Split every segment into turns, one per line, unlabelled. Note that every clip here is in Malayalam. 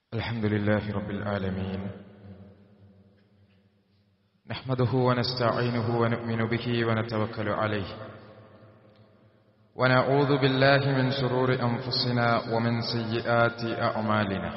الحمد لله رب العالمين نحمده ونستعينه ونؤمن به ونتوكل عليه ونعوذ بالله من شرور أنفسنا ومن سيئات أعمالنا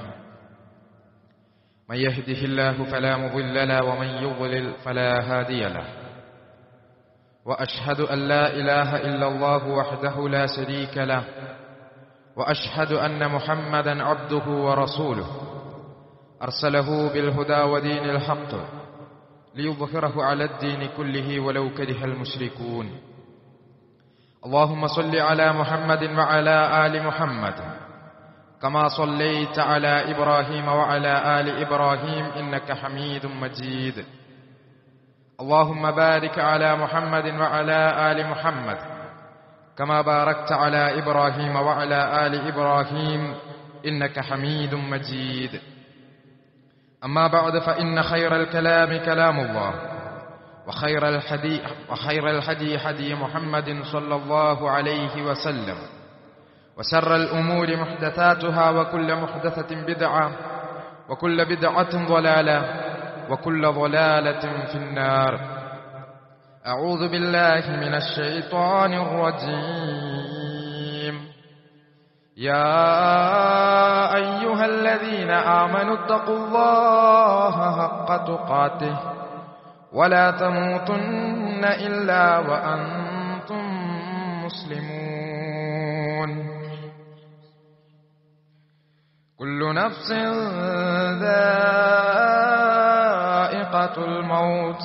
من يهده الله فلا مضل له ومن يضلل فلا هادي له وأشهد أن لا إله إلا الله وحده لا شريك له وأشهد أن محمدا عبده ورسوله أرسله بالهدى ودين الحق ليظهره على الدين كله ولو كره المشركون اللهم صل على محمد وعلى آل محمد كما صليت على إبراهيم وعلى آل إبراهيم إنك حميد مجيد اللهم بارك على محمد وعلى آل محمد كما باركت على إبراهيم وعلى آل إبراهيم إنك حميد مجيد أما بعد فإن خير الكلام كلام الله وخير الحدي وخير الحدي حدي محمد صلى الله عليه وسلم وسر الأمور محدثاتها وكل محدثة بدعة وكل بدعة ضلالة وكل ضلالة في النار أعوذ بالله من الشيطان الرجيم يا أيها الذين آمنوا اتقوا الله حق تقاته ولا تموتن إلا وأنتم مسلمون كل نفس ذائقة الموت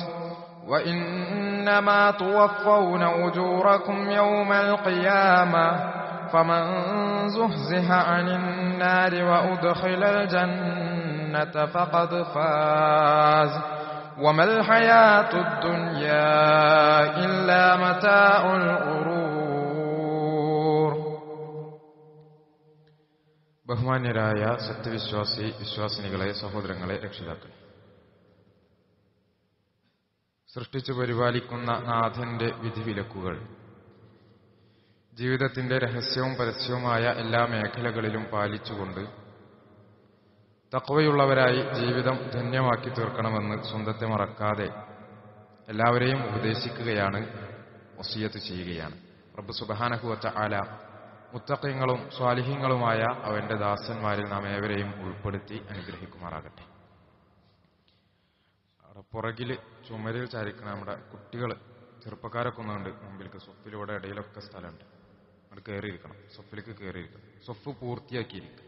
وإنما توفون أجوركم يوم القيامة فمن زهزه عن النار وأدخل الجنة فقد فاز وما الحياة الدنيا إلا متاع الغرور ബഹുമാന്യരായ സത്യവിശ്വാസി വിശ്വാസിനികളെ സഹോദരങ്ങളെ രക്ഷിതാക്കൾ സൃഷ്ടിച്ചു പരിപാലിക്കുന്ന നാഥന്റെ വിധിവിലക്കുകൾ ജീവിതത്തിന്റെ രഹസ്യവും പരസ്യവുമായ എല്ലാ മേഖലകളിലും പാലിച്ചുകൊണ്ട് തക്കവയുള്ളവരായി ജീവിതം ധന്യമാക്കി തീർക്കണമെന്ന് സ്വന്തത്തെ മറക്കാതെ എല്ലാവരെയും ഉപദേശിക്കുകയാണ് വസിയത്ത് ചെയ്യുകയാണ് റബ്ബ് സുബഹാനഹുവച്ച ആല മുത്തക്കങ്ങളും സ്വാലിഹ്യങ്ങളുമായ അവന്റെ ദാസന്മാരിൽ നാം ഏവരെയും ഉൾപ്പെടുത്തി അനുഗ്രഹിക്കുമാറാകട്ടെ അവിടെ പുറകിൽ ചുമരിൽ ചാരിക്കുന്ന നമ്മുടെ കുട്ടികൾ ചെറുപ്പക്കാരൊക്കെ ഒന്നുണ്ട് മുമ്പിലേക്ക് സ്വപ്പിലൂടെ ഇടയിലൊക്കെ സ്ഥലമുണ്ട് അവിടെ കയറിയിരിക്കണം സ്വപ്പിലേക്ക് കയറിയിരിക്കണം സ്വപ്പ് പൂർത്തിയാക്കിയിരിക്കും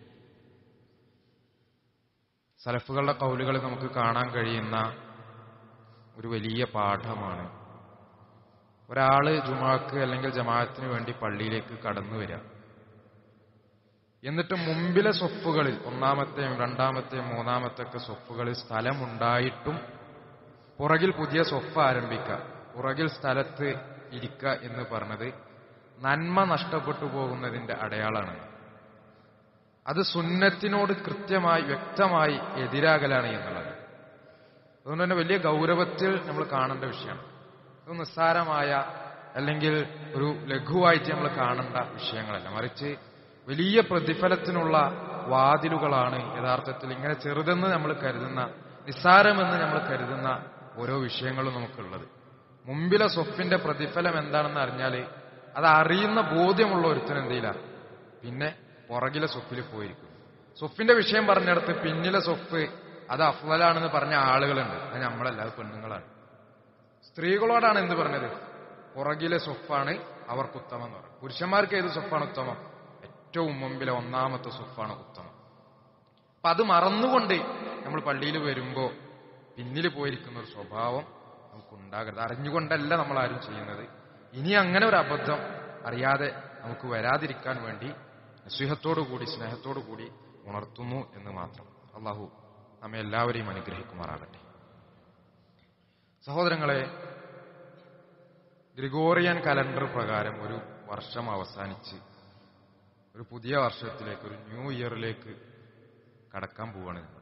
സലഫുകളുടെ കൗലുകൾ നമുക്ക് കാണാൻ കഴിയുന്ന ഒരു വലിയ പാഠമാണ് ഒരാള് ജുമാക്ക് അല്ലെങ്കിൽ ജമാഅത്തിന് വേണ്ടി പള്ളിയിലേക്ക് കടന്നു വരിക എന്നിട്ട് മുമ്പിലെ സ്വപ്പുകളിൽ ഒന്നാമത്തെയും രണ്ടാമത്തെയും മൂന്നാമത്തെ ഒക്കെ സ്വപ്പുകളിൽ സ്ഥലമുണ്ടായിട്ടും പുറകിൽ പുതിയ സ്വപ്പ് ആരംഭിക്കുക പുറകിൽ സ്ഥലത്ത് ഇരിക്കുക എന്ന് പറഞ്ഞത് നന്മ നഷ്ടപ്പെട്ടു പോകുന്നതിന്റെ അടയാളാണ് അത് സുന്നത്തിനോട് കൃത്യമായി വ്യക്തമായി എതിരാകലാണ് എന്നുള്ളത് അതുകൊണ്ട് തന്നെ വലിയ ഗൗരവത്തിൽ നമ്മൾ കാണേണ്ട വിഷയമാണ് ഇത് നിസ്സാരമായ അല്ലെങ്കിൽ ഒരു ലഘുവായിട്ട് നമ്മൾ കാണേണ്ട വിഷയങ്ങളല്ല മറിച്ച് വലിയ പ്രതിഫലത്തിനുള്ള വാതിലുകളാണ് യഥാർത്ഥത്തിൽ ഇങ്ങനെ ചെറുതെന്ന് നമ്മൾ കരുതുന്ന നിസ്സാരമെന്ന് നമ്മൾ കരുതുന്ന ഓരോ വിഷയങ്ങളും നമുക്കുള്ളത് മുമ്പിലെ സ്വപ്പിന്റെ പ്രതിഫലം എന്താണെന്ന് അറിഞ്ഞാൽ അത് അറിയുന്ന ബോധ്യമുള്ള ഒരുത്തൻ എന്തെയില്ല പിന്നെ പുറകിലെ സ്വപ്പിൽ പോയിരിക്കും സ്വപ്പിന്റെ വിഷയം പറഞ്ഞിടത്ത് പിന്നിലെ സ്വപ്പ് അത് അഫ്വലാണെന്ന് പറഞ്ഞ ആളുകളുണ്ട് അത് നമ്മളല്ല അത് പെണ്ണുങ്ങളാണ് സ്ത്രീകളോടാണ് എന്ത് പറഞ്ഞത് പുറകിലെ സ്വപ്പാണ് അവർക്ക് ഉത്തമം എന്ന് പറയുന്നത് പുരുഷന്മാർക്ക് ഏത് സ്വപ്പാണ് ഉത്തമം ഏറ്റവും മുമ്പിലെ ഒന്നാമത്തെ സ്വപ്പാണ് ഉത്തമം അപ്പൊ അത് മറന്നുകൊണ്ട് നമ്മൾ പള്ളിയിൽ വരുമ്പോ പിന്നിൽ പോയിരിക്കുന്ന ഒരു സ്വഭാവം നമുക്കുണ്ടാകരുത് അറിഞ്ഞുകൊണ്ടല്ല നമ്മൾ ആരും ചെയ്യുന്നത് ഇനി അങ്ങനെ ഒരു അബദ്ധം അറിയാതെ നമുക്ക് വരാതിരിക്കാൻ വേണ്ടി സ്നേഹത്തോടു കൂടി സ്നേഹത്തോടു കൂടി ഉണർത്തുന്നു എന്ന് മാത്രം അള്ളാഹു നമ്മെ എല്ലാവരെയും അനുഗ്രഹിക്കുമാറാകട്ടെ സഹോദരങ്ങളെ ഗ്രിഗോറിയൻ കലണ്ടർ പ്രകാരം ഒരു വർഷം അവസാനിച്ച് ഒരു പുതിയ വർഷത്തിലേക്ക് ഒരു ന്യൂ ഇയറിലേക്ക് കടക്കാൻ പോവാണ് നമ്മൾ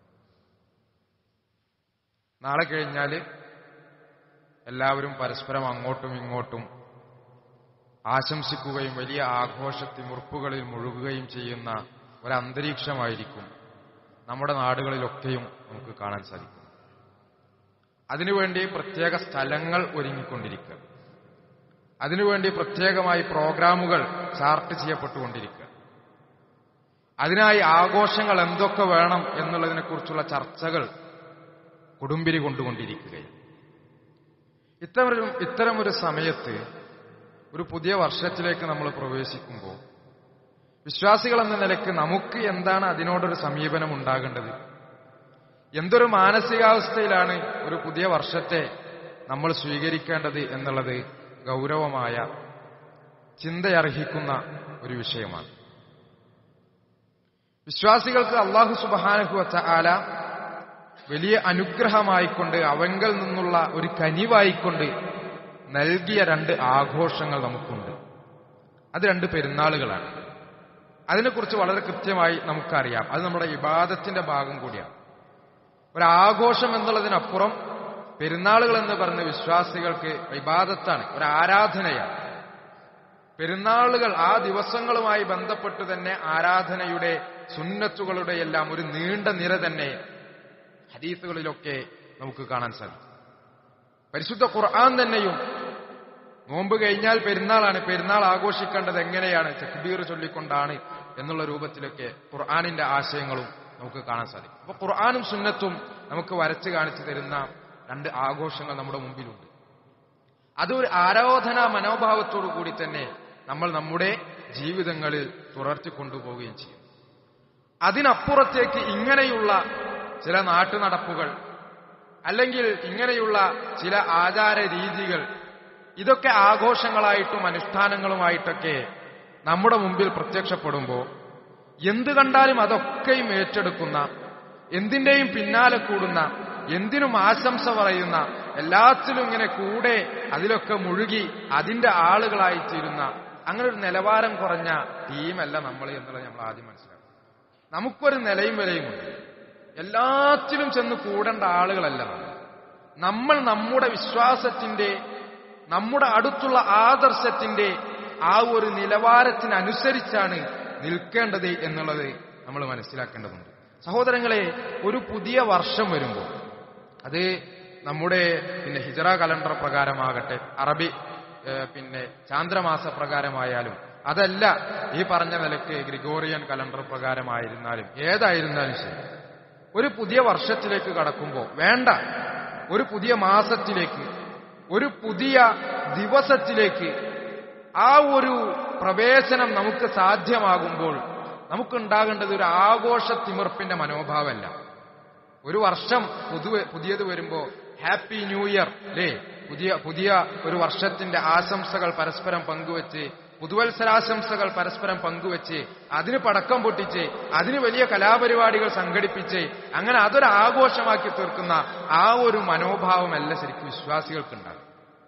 നാളെ കഴിഞ്ഞാൽ എല്ലാവരും പരസ്പരം അങ്ങോട്ടും ഇങ്ങോട്ടും ആശംസിക്കുകയും വലിയ ആഘോഷത്തിമുറുപ്പുകളിൽ മുഴുകുകയും ചെയ്യുന്ന ഒരന്തരീക്ഷമായിരിക്കും നമ്മുടെ നാടുകളിലൊക്കെയും നമുക്ക് കാണാൻ സാധിക്കും അതിനുവേണ്ടി പ്രത്യേക സ്ഥലങ്ങൾ ഒരുങ്ങിക്കൊണ്ടിരിക്കുക അതിനുവേണ്ടി പ്രത്യേകമായി പ്രോഗ്രാമുകൾ ചാർട്ട് ചെയ്യപ്പെട്ടുകൊണ്ടിരിക്കുക അതിനായി ആഘോഷങ്ങൾ എന്തൊക്കെ വേണം എന്നുള്ളതിനെക്കുറിച്ചുള്ള ചർച്ചകൾ കൊടുമ്പിരി കൊണ്ടുകൊണ്ടിരിക്കുകയും ഇത്തരം ഇത്തരമൊരു സമയത്ത് ഒരു പുതിയ വർഷത്തിലേക്ക് നമ്മൾ പ്രവേശിക്കുമ്പോൾ വിശ്വാസികൾ എന്ന നിലയ്ക്ക് നമുക്ക് എന്താണ് അതിനോടൊരു സമീപനം ഉണ്ടാകേണ്ടത് എന്തൊരു മാനസികാവസ്ഥയിലാണ് ഒരു പുതിയ വർഷത്തെ നമ്മൾ സ്വീകരിക്കേണ്ടത് എന്നുള്ളത് ഗൗരവമായ ചിന്തയർഹിക്കുന്ന ഒരു വിഷയമാണ് വിശ്വാസികൾക്ക് അള്ളാഹു സുബാനഹുവച്ച ആല വലിയ അനുഗ്രഹമായിക്കൊണ്ട് അവങ്കൽ നിന്നുള്ള ഒരു കനിവായിക്കൊണ്ട് നൽകിയ രണ്ട് ആഘോഷങ്ങൾ നമുക്കുണ്ട് അത് രണ്ട് പെരുന്നാളുകളാണ് അതിനെക്കുറിച്ച് വളരെ കൃത്യമായി നമുക്കറിയാം അത് നമ്മുടെ ഇബാദത്തിന്റെ ഭാഗം കൂടിയാണ് ഒരാഘോഷം എന്നുള്ളതിനപ്പുറം പെരുന്നാളുകൾ എന്ന് പറഞ്ഞ വിശ്വാസികൾക്ക് ഇബാദത്താണ് ഒരു ആരാധനയാണ് പെരുന്നാളുകൾ ആ ദിവസങ്ങളുമായി ബന്ധപ്പെട്ട് തന്നെ ആരാധനയുടെ സുന്നത്തുകളുടെ എല്ലാം ഒരു നീണ്ട നിര തന്നെ ഹദീസുകളിലൊക്കെ നമുക്ക് കാണാൻ സാധിക്കും പരിശുദ്ധ ഖുർആൻ തന്നെയും നോമ്പ് കഴിഞ്ഞാൽ പെരുന്നാളാണ് പെരുന്നാൾ ആഘോഷിക്കേണ്ടത് എങ്ങനെയാണ് തക്ബീർ ചൊല്ലിക്കൊണ്ടാണ് എന്നുള്ള രൂപത്തിലൊക്കെ ഖുർആാനിന്റെ ആശയങ്ങളും നമുക്ക് കാണാൻ സാധിക്കും അപ്പൊ ഖുർആാനും സുന്നത്തും നമുക്ക് വരച്ച് കാണിച്ചു തരുന്ന രണ്ട് ആഘോഷങ്ങൾ നമ്മുടെ മുമ്പിലുണ്ട് അതൊരു ആരാധനാ മനോഭാവത്തോടു കൂടി തന്നെ നമ്മൾ നമ്മുടെ ജീവിതങ്ങളിൽ തുടർത്തി കൊണ്ടുപോവുകയും ചെയ്യും അതിനപ്പുറത്തേക്ക് ഇങ്ങനെയുള്ള ചില നാട്ടുനടപ്പുകൾ അല്ലെങ്കിൽ ഇങ്ങനെയുള്ള ചില ആചാര രീതികൾ ഇതൊക്കെ ആഘോഷങ്ങളായിട്ടും അനുഷ്ഠാനങ്ങളുമായിട്ടൊക്കെ നമ്മുടെ മുമ്പിൽ പ്രത്യക്ഷപ്പെടുമ്പോൾ എന്ത് കണ്ടാലും അതൊക്കെയും ഏറ്റെടുക്കുന്ന എന്തിന്റെയും പിന്നാലെ കൂടുന്ന എന്തിനും ആശംസ പറയുന്ന എല്ലാത്തിലും ഇങ്ങനെ കൂടെ അതിലൊക്കെ മുഴുകി അതിന്റെ ആളുകളായിത്തീരുന്ന അങ്ങനെ ഒരു നിലവാരം കുറഞ്ഞ ടീമല്ല നമ്മൾ എന്നുള്ളത് നമ്മൾ ആദ്യം മനസ്സിലാക്കും നമുക്കൊരു നിലയും വിലയുമുണ്ട് എല്ലാത്തിലും ചെന്ന് കൂടേണ്ട ആളുകളല്ല നമ്മൾ നമ്മൾ നമ്മുടെ വിശ്വാസത്തിന്റെ നമ്മുടെ അടുത്തുള്ള ആദർശത്തിന്റെ ആ ഒരു നിലവാരത്തിനനുസരിച്ചാണ് നിൽക്കേണ്ടത് എന്നുള്ളത് നമ്മൾ മനസ്സിലാക്കേണ്ടതുണ്ട് സഹോദരങ്ങളെ ഒരു പുതിയ വർഷം വരുമ്പോൾ അത് നമ്മുടെ പിന്നെ ഹിജറ കലണ്ടർ പ്രകാരമാകട്ടെ അറബി പിന്നെ ചാന്ദ്രമാസ പ്രകാരമായാലും അതല്ല ഈ പറഞ്ഞ നിലയ്ക്ക് ഗ്രിഗോറിയൻ കലണ്ടർ പ്രകാരമായിരുന്നാലും ഏതായിരുന്നാലും ശരി ഒരു പുതിയ വർഷത്തിലേക്ക് കടക്കുമ്പോൾ വേണ്ട ഒരു പുതിയ മാസത്തിലേക്ക് ഒരു പുതിയ ദിവസത്തിലേക്ക് ആ ഒരു പ്രവേശനം നമുക്ക് സാധ്യമാകുമ്പോൾ നമുക്കുണ്ടാകേണ്ടത് ഒരു ആഘോഷ തിമിർപ്പിന്റെ മനോഭാവമല്ല ഒരു വർഷം പുതു പുതിയത് വരുമ്പോ ഹാപ്പി ന്യൂ ഇയർ അല്ലേ പുതിയ പുതിയ ഒരു വർഷത്തിന്റെ ആശംസകൾ പരസ്പരം പങ്കുവെച്ച് പുതുവത്സരാശംസകൾ പരസ്പരം പങ്കുവെച്ച് അതിന് പടക്കം പൊട്ടിച്ച് അതിന് വലിയ കലാപരിപാടികൾ സംഘടിപ്പിച്ച് അങ്ങനെ അതൊരു ആഘോഷമാക്കി തീർക്കുന്ന ആ ഒരു മനോഭാവമല്ല ശരിക്കും വിശ്വാസികൾക്കുണ്ടാകും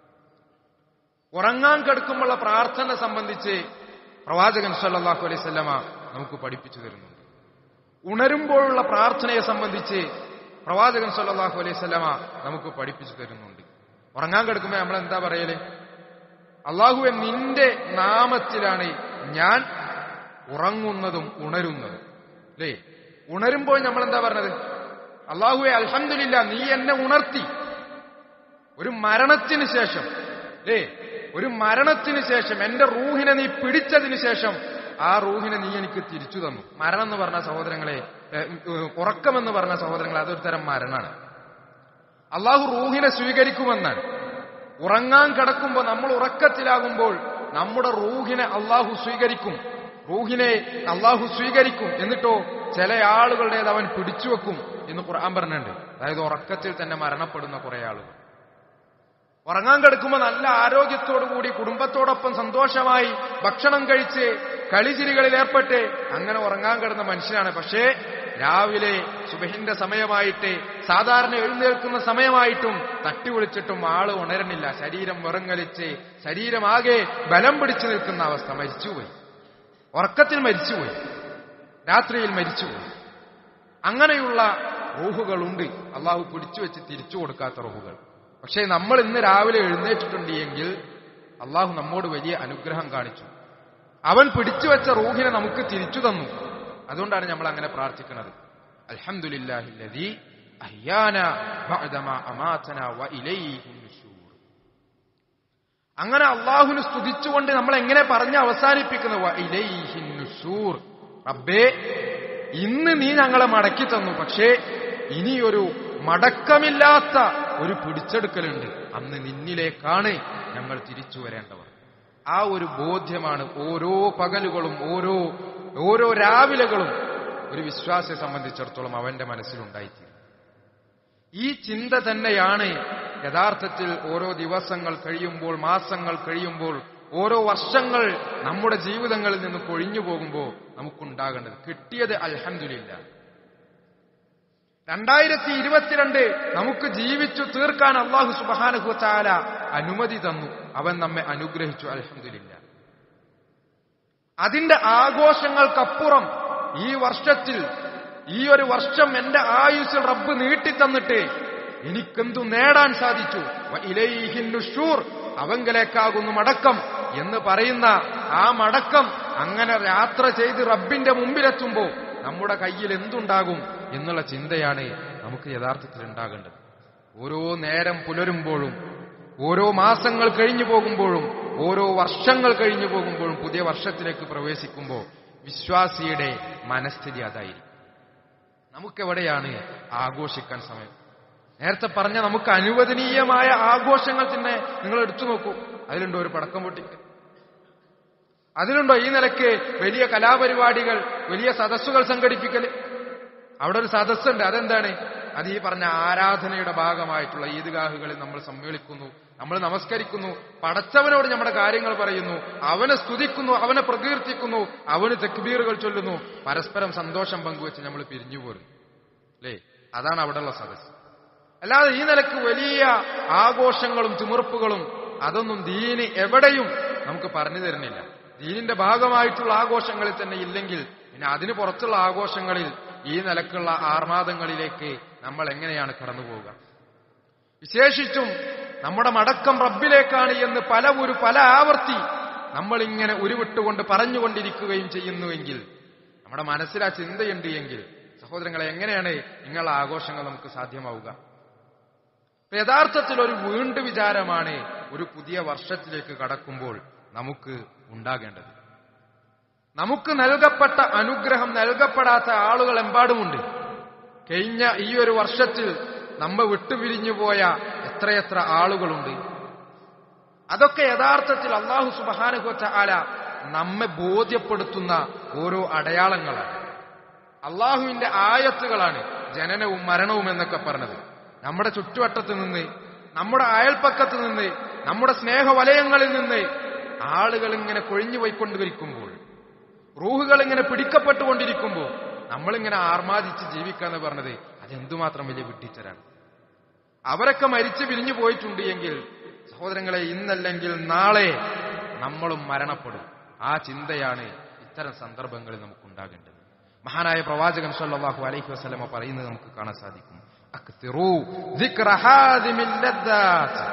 ഉറങ്ങാൻ കിടക്കുമ്പോഴുള്ള പ്രാർത്ഥന സംബന്ധിച്ച് പ്രവാചകൻ സല്ലാഹു അലൈഹി സ്വല്ലമ നമുക്ക് പഠിപ്പിച്ചു തരുന്നുണ്ട് ഉണരുമ്പോഴുള്ള പ്രാർത്ഥനയെ സംബന്ധിച്ച് പ്രവാചകൻ സല്ലാഹു അലൈഹി സ്വല്ലമ നമുക്ക് പഠിപ്പിച്ചു തരുന്നുണ്ട് ഉറങ്ങാൻ കിടക്കുമ്പോൾ നമ്മൾ എന്താ പറയല് അള്ളാഹുവെ നിന്റെ നാമത്തിലാണ് ഞാൻ ഉറങ്ങുന്നതും ഉണരുന്നതും അല്ലേ ഉണരുമ്പോൾ നമ്മൾ എന്താ പറഞ്ഞത് അള്ളാഹുവെ അൽഹമില്ല നീ എന്നെ ഉണർത്തി ഒരു മരണത്തിന് ശേഷം അല്ലേ ഒരു മരണത്തിന് ശേഷം എന്റെ റൂഹിനെ നീ പിടിച്ചതിന് ശേഷം ആ റൂഹിനെ നീ എനിക്ക് തിരിച്ചു തന്നു മരണം എന്ന് പറഞ്ഞ സഹോദരങ്ങളെ ഉറക്കമെന്ന് പറഞ്ഞ സഹോദരങ്ങളെ അതൊരു തരം മരണമാണ് അള്ളാഹു റൂഹിനെ സ്വീകരിക്കുമെന്നാണ് ഉറങ്ങാൻ കിടക്കുമ്പോൾ നമ്മൾ ഉറക്കത്തിലാകുമ്പോൾ നമ്മുടെ റൂഹിനെ അള്ളാഹു സ്വീകരിക്കും റൂഹിനെ അള്ളാഹു സ്വീകരിക്കും എന്നിട്ടോ ചില ആളുകളുടേത് അവൻ പിടിച്ചുവെക്കും എന്ന് ഖുർആൻ പറഞ്ഞിട്ടുണ്ട് അതായത് ഉറക്കത്തിൽ തന്നെ മരണപ്പെടുന്ന കുറെ ആളുകൾ ഉറങ്ങാൻ കിടക്കുമ്പോൾ നല്ല ആരോഗ്യത്തോടുകൂടി കുടുംബത്തോടൊപ്പം സന്തോഷമായി ഭക്ഷണം കഴിച്ച് കളിചിരികളിൽ ഏർപ്പെട്ട് അങ്ങനെ ഉറങ്ങാൻ കിടന്ന മനുഷ്യനാണ് പക്ഷേ രാവിലെ സുബഹിന്റെ സമയമായിട്ട് സാധാരണ എഴുന്നേൽക്കുന്ന സമയമായിട്ടും തട്ടി വിളിച്ചിട്ടും ആള് ഉണരണില്ല ശരീരം വിറങ്ങലിച്ച് ശരീരമാകെ ബലം പിടിച്ചു നിൽക്കുന്ന അവസ്ഥ മരിച്ചുപോയി ഉറക്കത്തിൽ മരിച്ചുപോയി രാത്രിയിൽ മരിച്ചുപോയി അങ്ങനെയുള്ള റൂഹുകളുണ്ട് അള്ളാഹു പിടിച്ചു വെച്ച് തിരിച്ചു കൊടുക്കാത്ത റൂഹുകൾ പക്ഷേ നമ്മൾ ഇന്ന് രാവിലെ എഴുന്നേറ്റിട്ടുണ്ട് എങ്കിൽ അള്ളാഹു നമ്മോട് വലിയ അനുഗ്രഹം കാണിച്ചു അവൻ പിടിച്ചു വെച്ച റൂഹിനെ നമുക്ക് തിരിച്ചു തന്നു അതുകൊണ്ടാണ് നമ്മൾ അങ്ങനെ പ്രാർത്ഥിക്കുന്നത് അൽഹംദുലില്ലാഹില്ലദീ അഹ്യാന ബഅദമാ അമാതന വ ഇലൈഹി നുശൂർ അങ്ങനെ അള്ളാഹുവിന് സ്തുതിച്ചുകൊണ്ട് നമ്മൾ എങ്ങനെ പറഞ്ഞ് അവസാനിപ്പിക്കുന്നത് വ ഇലൈഹി നുശൂർ റബ്ബേ ഇന്ന് നീ ഞങ്ങളെ മടക്കി തന്നു പക്ഷേ ഇനിയൊരു മടക്കമില്ലാത്ത ഒരു പിടിച്ചെടുക്കലുണ്ട് അന്ന് നിന്നിലേക്കാണ് ഞങ്ങൾ തിരിച്ചു വരേണ്ടവർ ആ ഒരു ബോധ്യമാണ് ഓരോ പകലുകളും ഓരോ ഓരോ രാവിലെകളും ഒരു വിശ്വാസിയെ സംബന്ധിച്ചിടത്തോളം അവന്റെ മനസ്സിലുണ്ടായിത്തീരും ഈ ചിന്ത തന്നെയാണ് യഥാർത്ഥത്തിൽ ഓരോ ദിവസങ്ങൾ കഴിയുമ്പോൾ മാസങ്ങൾ കഴിയുമ്പോൾ ഓരോ വർഷങ്ങൾ നമ്മുടെ ജീവിതങ്ങളിൽ നിന്ന് കൊഴിഞ്ഞു പോകുമ്പോൾ നമുക്കുണ്ടാകേണ്ടത് കിട്ടിയത് അൽഹന്ദില്ല രണ്ടായിരത്തി ഇരുപത്തിരണ്ട് നമുക്ക് ജീവിച്ചു തീർക്കാൻ അള്ളാഹു സുബാനുഹു ചാല അനുമതി തന്നു അവൻ നമ്മെ അനുഗ്രഹിച്ചു അൽഹന്ദില്ല അതിന്റെ ആഘോഷങ്ങൾക്കപ്പുറം ഈ വർഷത്തിൽ ഈ ഒരു വർഷം എന്റെ ആയുസ്സിൽ റബ്ബ് നീട്ടിത്തന്നിട്ട് എനിക്കെന്തു നേടാൻ സാധിച്ചു ഇലൈഹിന്നുഷൂർ അവങ്കലേക്കാകുന്നു മടക്കം എന്ന് പറയുന്ന ആ മടക്കം അങ്ങനെ യാത്ര ചെയ്ത് റബ്ബിന്റെ മുമ്പിലെത്തുമ്പോൾ നമ്മുടെ കയ്യിൽ എന്തുണ്ടാകും എന്നുള്ള ചിന്തയാണ് നമുക്ക് യഥാർത്ഥത്തിൽ ഉണ്ടാകേണ്ടത് ഓരോ നേരം പുലരുമ്പോഴും ഓരോ മാസങ്ങൾ കഴിഞ്ഞു പോകുമ്പോഴും ഓരോ വർഷങ്ങൾ കഴിഞ്ഞു പോകുമ്പോഴും പുതിയ വർഷത്തിലേക്ക് പ്രവേശിക്കുമ്പോൾ വിശ്വാസിയുടെ മനസ്ഥിതി അതായിരിക്കും നമുക്കെവിടെയാണ് ആഘോഷിക്കാൻ സമയം നേരത്തെ പറഞ്ഞ നമുക്ക് അനുവദനീയമായ ആഘോഷങ്ങൾ തന്നെ നിങ്ങൾ എടുത്തു നോക്കൂ അതിലുണ്ടോ ഒരു പടക്കം പൊട്ടിക്കൽ അതിലുണ്ടോ ഈ നിലയ്ക്ക് വലിയ കലാപരിപാടികൾ വലിയ സദസ്സുകൾ സംഘടിപ്പിക്കൽ അവിടെ ഒരു സദസ്സുണ്ട് അതെന്താണ് അത് ഈ പറഞ്ഞ ആരാധനയുടെ ഭാഗമായിട്ടുള്ള ഈദ്ഗാഹുകളിൽ നമ്മൾ സമ്മേളിക്കുന്നു നമ്മൾ നമസ്കരിക്കുന്നു പടച്ചവനോട് നമ്മുടെ കാര്യങ്ങൾ പറയുന്നു അവനെ സ്തുതിക്കുന്നു അവനെ പ്രകീർത്തിക്കുന്നു അവന് തെക്ബീറുകൾ ചൊല്ലുന്നു പരസ്പരം സന്തോഷം പങ്കുവെച്ച് നമ്മൾ പിരിഞ്ഞു പോരുന്നു അല്ലേ അതാണ് അവിടെയുള്ള സദസ്സ് അല്ലാതെ ഈ നിലക്ക് വലിയ ആഘോഷങ്ങളും തിമിർപ്പുകളും അതൊന്നും ദീന് എവിടെയും നമുക്ക് പറഞ്ഞു തരുന്നില്ല ദീനിന്റെ ഭാഗമായിട്ടുള്ള ആഘോഷങ്ങളിൽ തന്നെ ഇല്ലെങ്കിൽ പിന്നെ അതിന് പുറത്തുള്ള ആഘോഷങ്ങളിൽ ഈ നിലക്കുള്ള ആർമാദങ്ങളിലേക്ക് നമ്മൾ എങ്ങനെയാണ് കടന്നു പോവുക വിശേഷിച്ചും നമ്മുടെ മടക്കം റബ്ബിലേക്കാണ് എന്ന് പല ഒരു പല ആവർത്തി നമ്മൾ ഇങ്ങനെ ഉരുവിട്ടുകൊണ്ട് പറഞ്ഞുകൊണ്ടിരിക്കുകയും ചെയ്യുന്നുവെങ്കിൽ നമ്മുടെ മനസ്സിൽ ആ ചിന്തയുണ്ട് എങ്കിൽ സഹോദരങ്ങളെ എങ്ങനെയാണ് നിങ്ങളുടെ ആഘോഷങ്ങൾ നമുക്ക് സാധ്യമാവുക യഥാർത്ഥത്തിൽ ഒരു വീണ്ടു വിചാരമാണ് ഒരു പുതിയ വർഷത്തിലേക്ക് കടക്കുമ്പോൾ നമുക്ക് ഉണ്ടാകേണ്ടത് നമുക്ക് നൽകപ്പെട്ട അനുഗ്രഹം നൽകപ്പെടാത്ത ആളുകൾ എമ്പാടുമുണ്ട് കഴിഞ്ഞ ഈ ഒരു വർഷത്തിൽ നമ്മ വിട്ടുപിരിഞ്ഞു പോയ എത്രയെത്ര ആളുകളുണ്ട് അതൊക്കെ യഥാർത്ഥത്തിൽ അള്ളാഹു സുബാനുഹോച്ച ആല നമ്മെ ബോധ്യപ്പെടുത്തുന്ന ഓരോ അടയാളങ്ങളാണ് അള്ളാഹുവിന്റെ ആയത്തുകളാണ് ജനനവും മരണവും എന്നൊക്കെ പറഞ്ഞത് നമ്മുടെ ചുറ്റുവട്ടത്ത് നിന്ന് നമ്മുടെ അയൽപ്പക്കത്ത് നിന്ന് നമ്മുടെ സ്നേഹവലയങ്ങളിൽ നിന്ന് ആളുകൾ ഇങ്ങനെ കൊഴിഞ്ഞു പോയിക്കൊണ്ടിരിക്കുമ്പോൾ റൂഹുകൾ ഇങ്ങനെ പിടിക്കപ്പെട്ടുകൊണ്ടിരിക്കുമ്പോൾ നമ്മളിങ്ങനെ ആർമാദിച്ച് ജീവിക്കാന്ന് പറഞ്ഞത് അതെന്തുമാത്രം വലിയ വിട്ടിച്ചരാണ് അവരൊക്കെ മരിച്ചു പിരിഞ്ഞു പോയിട്ടുണ്ട് എങ്കിൽ സഹോദരങ്ങളെ ഇന്നല്ലെങ്കിൽ നാളെ നമ്മളും മരണപ്പെടും ആ ചിന്തയാണ് ഇത്തരം സന്ദർഭങ്ങളിൽ നമുക്കുണ്ടാകേണ്ടത് മഹാനായ പ്രവാചകൻ സല്ലല്ലാഹു അലൈഹി വസല്ലമ പറയുന്നത് നമുക്ക് കാണാൻ സാധിക്കും അക്തിറൂ ദിക്റ ഹാദിമിൽ ലദ്ദാത്ത്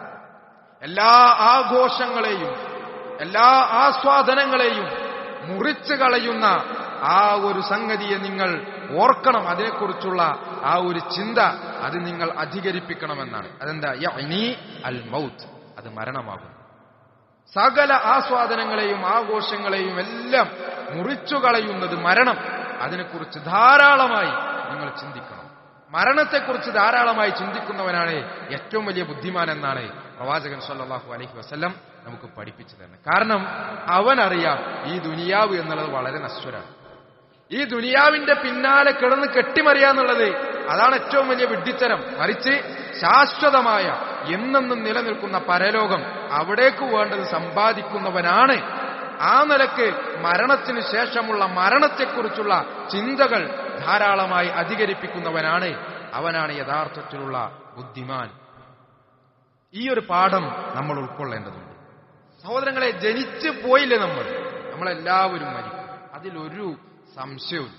എല്ലാ ആഘോഷങ്ങളെയും എല്ലാ ആസ്വാദനങ്ങളെയും മുറിച്ചു കളയുന്ന ആ ഒരു സംഗതിയെ നിങ്ങൾ ഓർക്കണം അതിനെക്കുറിച്ചുള്ള ആ ഒരു ചിന്ത അത് നിങ്ങൾ അധികരിപ്പിക്കണമെന്നാണ് അതെന്താ യഅ്നി അൽ മൗത്ത് അത് മരണമാകുന്നു സകല ആസ്വാദനങ്ങളെയും ആഘോഷങ്ങളെയും എല്ലാം മുറിച്ചു കളയുന്നത് മരണം അതിനെക്കുറിച്ച് ധാരാളമായി നിങ്ങൾ ചിന്തിക്കണം മരണത്തെക്കുറിച്ച് ധാരാളമായി ചിന്തിക്കുന്നവനാണ് ഏറ്റവും വലിയ ബുദ്ധിമാൻ എന്നാണ് പ്രവാചകൻ സല്ലല്ലാഹു അലൈഹി വസല്ലം നമുക്ക് പഠിപ്പിച്ചു തരുന്നത് കാരണം അവനറിയാം ഈ ദുനിയാവ് എന്നുള്ളത് വളരെ നശ്വരാണ് ഈ ദുനിയാവിന്റെ പിന്നാലെ കിടന്ന് കെട്ടിമറിയാന്നുള്ളത് അതാണ് ഏറ്റവും വലിയ വിഡ്ഢിത്തരം മറിച്ച് ശാശ്വതമായ എന്നെന്നും നിലനിൽക്കുന്ന പരലോകം അവിടേക്ക് വേണ്ടത് സമ്പാദിക്കുന്നവനാണ് ആ നിലക്ക് മരണത്തിന് ശേഷമുള്ള മരണത്തെക്കുറിച്ചുള്ള ചിന്തകൾ ധാരാളമായി അധികരിപ്പിക്കുന്നവനാണ് അവനാണ് യഥാർത്ഥത്തിലുള്ള ബുദ്ധിമാൻ ഈ ഒരു പാഠം നമ്മൾ ഉൾക്കൊള്ളേണ്ടതുണ്ട് സഹോദരങ്ങളെ ജനിച്ചു പോയില്ലേ നമ്മൾ നമ്മളെല്ലാവരും മരിക്കും അതിലൊരു സംശയവുമില്ല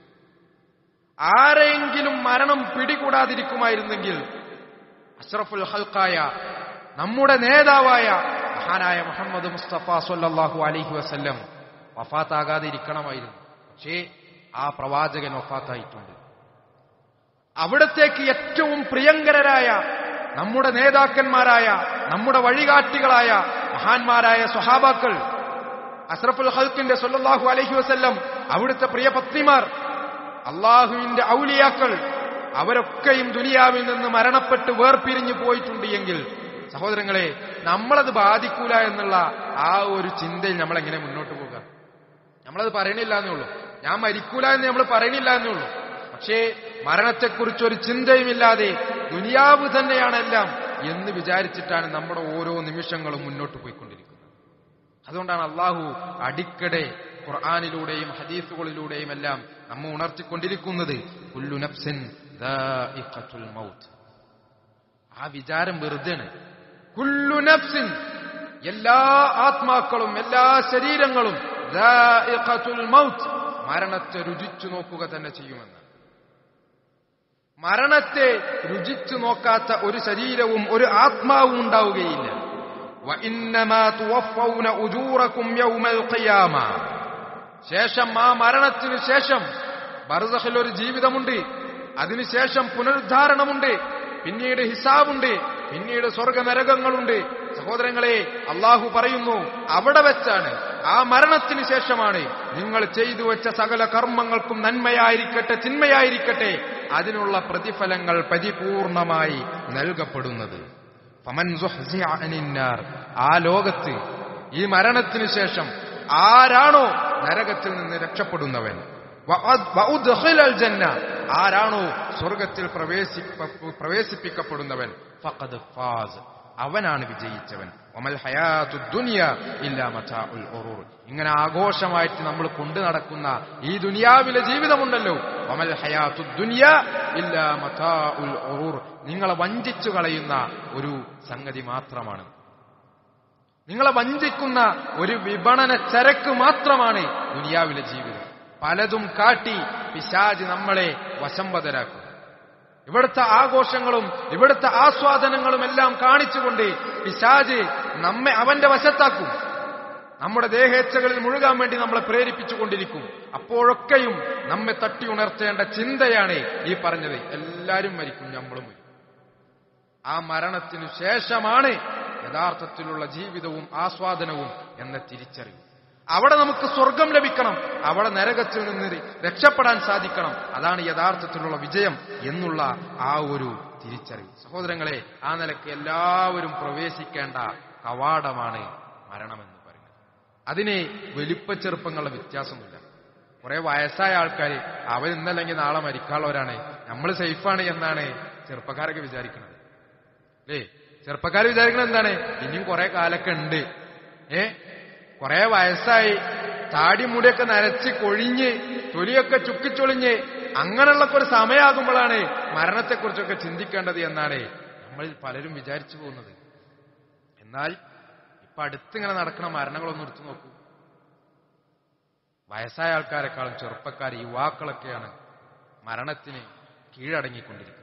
ആരെങ്കിലും മരണം പിടികൂടാതിരിക്കുമായിരുന്നെങ്കിൽ അഷ്റഫുൽ ഹൽക്കായ നമ്മുടെ നേതാവായ മഹാനായ മുഹമ്മദ് മുസ്തഫ സൊല്ലാഹു അലൈഹി വസല്ലം വഫാത്താകാതെ ഇരിക്കണമായിരുന്നു പക്ഷേ ആ പ്രവാചകൻ വഫാത്തായിട്ടുണ്ട് അവിടത്തേക്ക് ഏറ്റവും പ്രിയങ്കരരായ നമ്മുടെ നേതാക്കന്മാരായ നമ്മുടെ വഴികാട്ടികളായ മഹാന്മാരായ സ്വഹാബാക്കൾ അസ്രഫുൽ ഹൽക്കിന്റെ സൊല്ലാഹു അലഹി വസ്ല്ലം അവിടുത്തെ പ്രിയ പത്നിമാർ അള്ളാഹുവിന്റെ ഔലിയാക്കൾ അവരൊക്കെയും ദുനിയാവിൽ നിന്ന് മരണപ്പെട്ട് വേർപിരിഞ്ഞു പോയിട്ടുണ്ട് എങ്കിൽ സഹോദരങ്ങളെ നമ്മളത് ബാധിക്കൂല എന്നുള്ള ആ ഒരു ചിന്തയിൽ നമ്മളെങ്ങനെ മുന്നോട്ട് പോകുക നമ്മളത് പറയണില്ല എന്നേ ഉള്ളൂ ഞാൻ മരിക്കൂല എന്ന് നമ്മൾ പറയണില്ല എന്നേ ഉള്ളൂ പക്ഷേ മരണത്തെക്കുറിച്ചൊരു ചിന്തയുമില്ലാതെ ദുനിയാവ് തന്നെയാണ് എല്ലാം എന്ന് വിചാരിച്ചിട്ടാണ് നമ്മുടെ ഓരോ നിമിഷങ്ങളും മുന്നോട്ട് പോയിക്കൊണ്ടിരിക്കുന്നത് അതുകൊണ്ടാണ് അള്ളാഹു അടിക്കടെ ഖുർആാനിലൂടെയും ഹദീസുകളിലൂടെയും എല്ലാം നമ്മ ഉണർത്തിക്കൊണ്ടിരിക്കുന്നത് കുല്ലു നഫ്സിൻ ദാഇഖത്തുൽ മൗത്ത് ആ വിചാരം വെറുതെയാണ് കുല്ലു നഫ്സിൻ എല്ലാ ആത്മാക്കളും എല്ലാ ശരീരങ്ങളും ദാഇഖത്തുൽ മൗത്ത് മരണത്തെ രുചിച്ചു നോക്കുക തന്നെ ചെയ്യുമെന്ന് മരണത്തെ രുചിച്ചു നോക്കാത്ത ഒരു ശരീരവും ഒരു ആത്മാവും ഉണ്ടാവുകയില്ല وَإِنَّمَا تُوَفَّوْنَ أُجُورَكُمْ يَوْمَ الْقِيَامَةِ ശേഷം ആ മരണത്തിനു ശേഷം ബർസഖിൽ ഒരു ജീവിതമുണ്ട് അതിനുശേഷം പുനരുദ്ധാരണമുണ്ട് പിന്നീട് ഹിസാബുണ്ട് പിന്നീട് സ്വർഗനരകങ്ങളുണ്ട് സഹോദരങ്ങളെ അള്ളാഹു പറയുന്നു അവിടെ വെച്ചാണ് ആ മരണത്തിന് ശേഷമാണ് നിങ്ങൾ ചെയ്തു വെച്ച സകല കർമ്മങ്ങൾക്കും നന്മയായിരിക്കട്ടെ ചിന്മയായിരിക്കട്ടെ അതിനുള്ള പ്രതിഫലങ്ങൾ പരിപൂർണമായി നൽകപ്പെടുന്നത് ഫമൻ സുഹ്സിഅ അനിന്നാർ ആ ലോകത്ത് ഈ മരണത്തിനു ശേഷം ആരാണോ നരകത്തിൽ നിന്ന് രക്ഷപ്പെടുന്നവൻ വഅദ്- വഉദ്ഖിലൽ ജന്ന ആരാണോ സ്വർഗത്തിൽ പ്രവേശിപ്പ- പ്രവേശിപ്പിക്കപ്പെടുന്നവൻ ഫഖദ് ഫാസ് അവനാണ് വിജയിച്ചവൻ ഒമൽ ഹയാത്തു ദുനിയ ഇല്ലാ മതാഉൽ ഉറൂർ ഇങ്ങനെ ആഘോഷമായിട്ട് നമ്മൾ കൊണ്ടു നടക്കുന്ന ഈ ദുനിയാവിലെ ജീവിതമുണ്ടല്ലോ ഒമൽ ഹയാത്തു ദുനിയ ഇല്ലാ മതാഉൽ ഉറൂർ നിങ്ങളെ വഞ്ചിച്ചു കളയുന്ന ഒരു സംഗതി മാത്രമാണ് നിങ്ങളെ വഞ്ചിക്കുന്ന ഒരു വിപണന ചരക്ക് മാത്രമാണ് ദുനിയാവിലെ ജീവിതം പലതും കാട്ടി പിശാജ് നമ്മളെ വശംവതരാക്കും ഇവിടുത്തെ ആഘോഷങ്ങളും ഇവിടുത്തെ ആസ്വാദനങ്ങളും എല്ലാം കാണിച്ചുകൊണ്ട് പിശാജ് നമ്മെ അവന്റെ വശത്താക്കും നമ്മുടെ ദേഹേച്ഛകളിൽ മുഴുകാൻ വേണ്ടി നമ്മളെ പ്രേരിപ്പിച്ചുകൊണ്ടിരിക്കും അപ്പോഴൊക്കെയും നമ്മെ തട്ടി ഉണർത്തേണ്ട ചിന്തയാണ് ഈ പറഞ്ഞത് എല്ലാവരും മരിക്കും നമ്മളും മരിക്കും ആ മരണത്തിനു ശേഷമാണ് യഥാർത്ഥത്തിലുള്ള ജീവിതവും ആസ്വാദനവും എന്ന തിരിച്ചറിവ് അവിടെ നമുക്ക് സ്വർഗം ലഭിക്കണം അവിടെ നരകത്തിൽ നിന്ന് രക്ഷപ്പെടാൻ സാധിക്കണം അതാണ് യഥാർത്ഥത്തിലുള്ള വിജയം എന്നുള്ള ആ ഒരു തിരിച്ചറിവ് സഹോദരങ്ങളെ ആ നിലയ്ക്ക് എല്ലാവരും പ്രവേശിക്കേണ്ട കവാടമാണ് മരണമെന്ന് പറയുന്നത് അതിന് വലിപ്പ ചെറുപ്പങ്ങളുടെ വ്യത്യാസമൊന്നുമില്ല കുറെ വയസ്സായ ആൾക്കാർ അവർ ഇന്നല്ലെങ്കിൽ നാളെ മരിക്കാനുള്ളവരാണ് നമ്മൾ സേഫാണ് എന്നാണ് ചെറുപ്പക്കാരൊക്കെ വിചാരിക്കുന്നത് അല്ലേ ചെറുപ്പക്കാർ വിചാരിക്കുന്നത് എന്താണ് ഇനിയും കുറെ കാലൊക്കെ ഉണ്ട് ഏ കുറെ വയസ്സായി താടി മുടിയൊക്കെ നരച്ച് കൊഴിഞ്ഞ് തൊലിയൊക്കെ ചുക്കിച്ചൊളിഞ്ഞ് അങ്ങനെയുള്ള ഒരു സമയമാകുമ്പോഴാണ് മരണത്തെക്കുറിച്ചൊക്കെ ചിന്തിക്കേണ്ടത് എന്നാണ് നമ്മളിൽ പലരും വിചാരിച്ചു പോകുന്നത് എന്നാൽ ഇപ്പൊ അടുത്തിങ്ങനെ നടക്കുന്ന മരണങ്ങളൊന്നും എടുത്തു നോക്കൂ വയസ്സായ ആൾക്കാരെക്കാളും ചെറുപ്പക്കാർ യുവാക്കളൊക്കെയാണ് മരണത്തിന് കീഴടങ്ങിക്കൊണ്ടിരിക്കുന്നത്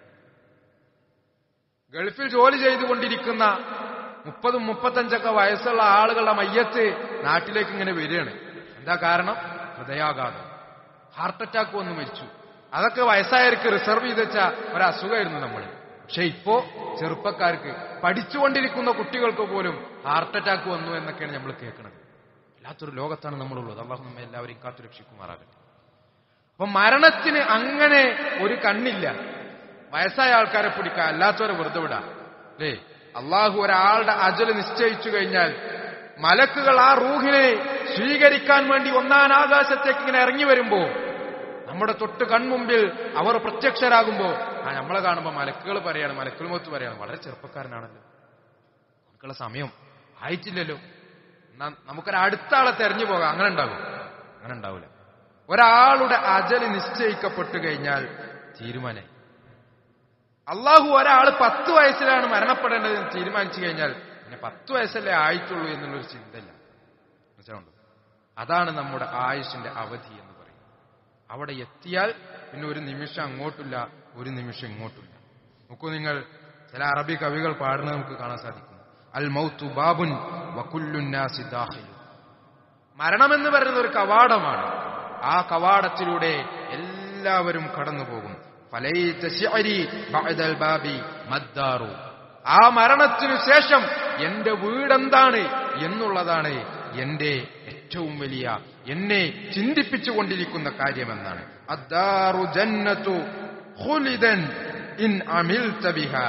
ഗൾഫിൽ ജോലി ചെയ്തുകൊണ്ടിരിക്കുന്ന മുപ്പതും മുപ്പത്തഞ്ചൊക്കെ വയസ്സുള്ള ആളുകളുടെ മയ്യത്ത് നാട്ടിലേക്ക് ഇങ്ങനെ വരികയാണ് എന്താ കാരണം ഹൃദയാഘാതം ഹാർട്ട് അറ്റാക്ക് വന്ന് മരിച്ചു അതൊക്കെ വയസ്സായവർക്ക് റിസർവ് ചെയ്ത് വെച്ച ഒരു അസുഖമായിരുന്നു നമ്മൾ പക്ഷെ ഇപ്പോ ചെറുപ്പക്കാർക്ക് പഠിച്ചുകൊണ്ടിരിക്കുന്ന കുട്ടികൾക്ക് പോലും ഹാർട്ട് അറ്റാക്ക് വന്നു എന്നൊക്കെയാണ് നമ്മൾ കേൾക്കുന്നത് വല്ലാത്തൊരു ലോകത്താണ് നമ്മളുള്ളത് അള്ളാഹു നമ്മെ എല്ലാവരെയും കാത്തുരക്ഷിക്കുമാറാകട്ടെ അപ്പൊ മരണത്തിന് അങ്ങനെ ഒരു കണ്ണില്ല വയസ്സായ ആൾക്കാരെ പിടിക്കുക അല്ലാത്തവരെ വെറുതെ വിടാം അല്ലേ അള്ളാഹു ഒരാളുടെ അജല് നിശ്ചയിച്ചു കഴിഞ്ഞാൽ മലക്കുകൾ ആ റൂഹിനെ സ്വീകരിക്കാൻ വേണ്ടി ഒന്നാം ആകാശത്തേക്ക് ഇങ്ങനെ ഇറങ്ങി വരുമ്പോ നമ്മുടെ തൊട്ട് കൺമുമ്പിൽ അവർ പ്രത്യക്ഷരാകുമ്പോ ആ നമ്മളെ കാണുമ്പോ മലക്കുകൾ പറയാണ് മലക്കുകൾ മുഖത്ത് പറയാണ് വളരെ ചെറുപ്പക്കാരനാണല്ലോ നമുക്കുള്ള സമയം ആയിട്ടില്ലല്ലോ എന്നാ നമുക്കൊരു അടുത്ത ആളെ തെരഞ്ഞു പോകാം അങ്ങനെ ഉണ്ടാകും അങ്ങനെ ഉണ്ടാവില്ല ഒരാളുടെ അജല് നിശ്ചയിക്കപ്പെട്ടു കഴിഞ്ഞാൽ തീരുമാനായി അള്ളാഹു ഒരാൾ പത്ത് വയസ്സിലാണ് മരണപ്പെടേണ്ടത് എന്ന് തീരുമാനിച്ചു കഴിഞ്ഞാൽ പിന്നെ പത്ത് വയസ്സല്ലേ ആയിട്ടുള്ളൂ എന്നുള്ളൊരു ചിന്തയില്ല മനസ്സിലുണ്ടോ അതാണ് നമ്മുടെ ആയുഷിന്റെ അവധി എന്ന് പറയുന്നത് അവിടെ എത്തിയാൽ പിന്നെ ഒരു നിമിഷം അങ്ങോട്ടില്ല ഒരു നിമിഷം ഇങ്ങോട്ടില്ല നോക്കൂ നിങ്ങൾ ചില അറബി കവികൾ പാടുന്നത് നമുക്ക് കാണാൻ സാധിക്കും അൽ മൗത്തു ബാബുൻ വകുല്ലുന്നാസി ദാഖിലു മരണമെന്ന് പറയുന്ന ഒരു കവാടമാണ് ആ കവാടത്തിലൂടെ എല്ലാവരും കടന്നു പോകും ഫലൈത ശിഅരി ബഅദൽ ബാബി മദ്ദാറു ആ മരണത്തിനു ശേഷം എന്റെ വീടെന്താണ് എന്നുള്ളതാണ് എന്റെ ഏറ്റവും വലിയ എന്നെ ചിന്തിപ്പിച്ചുകൊണ്ടിരിക്കുന്ന കാര്യമെന്നാണ് അദ്ദാറു ജന്നത്തു ഖുലിദൻ ഇൻ അമിൽത ബിഹാ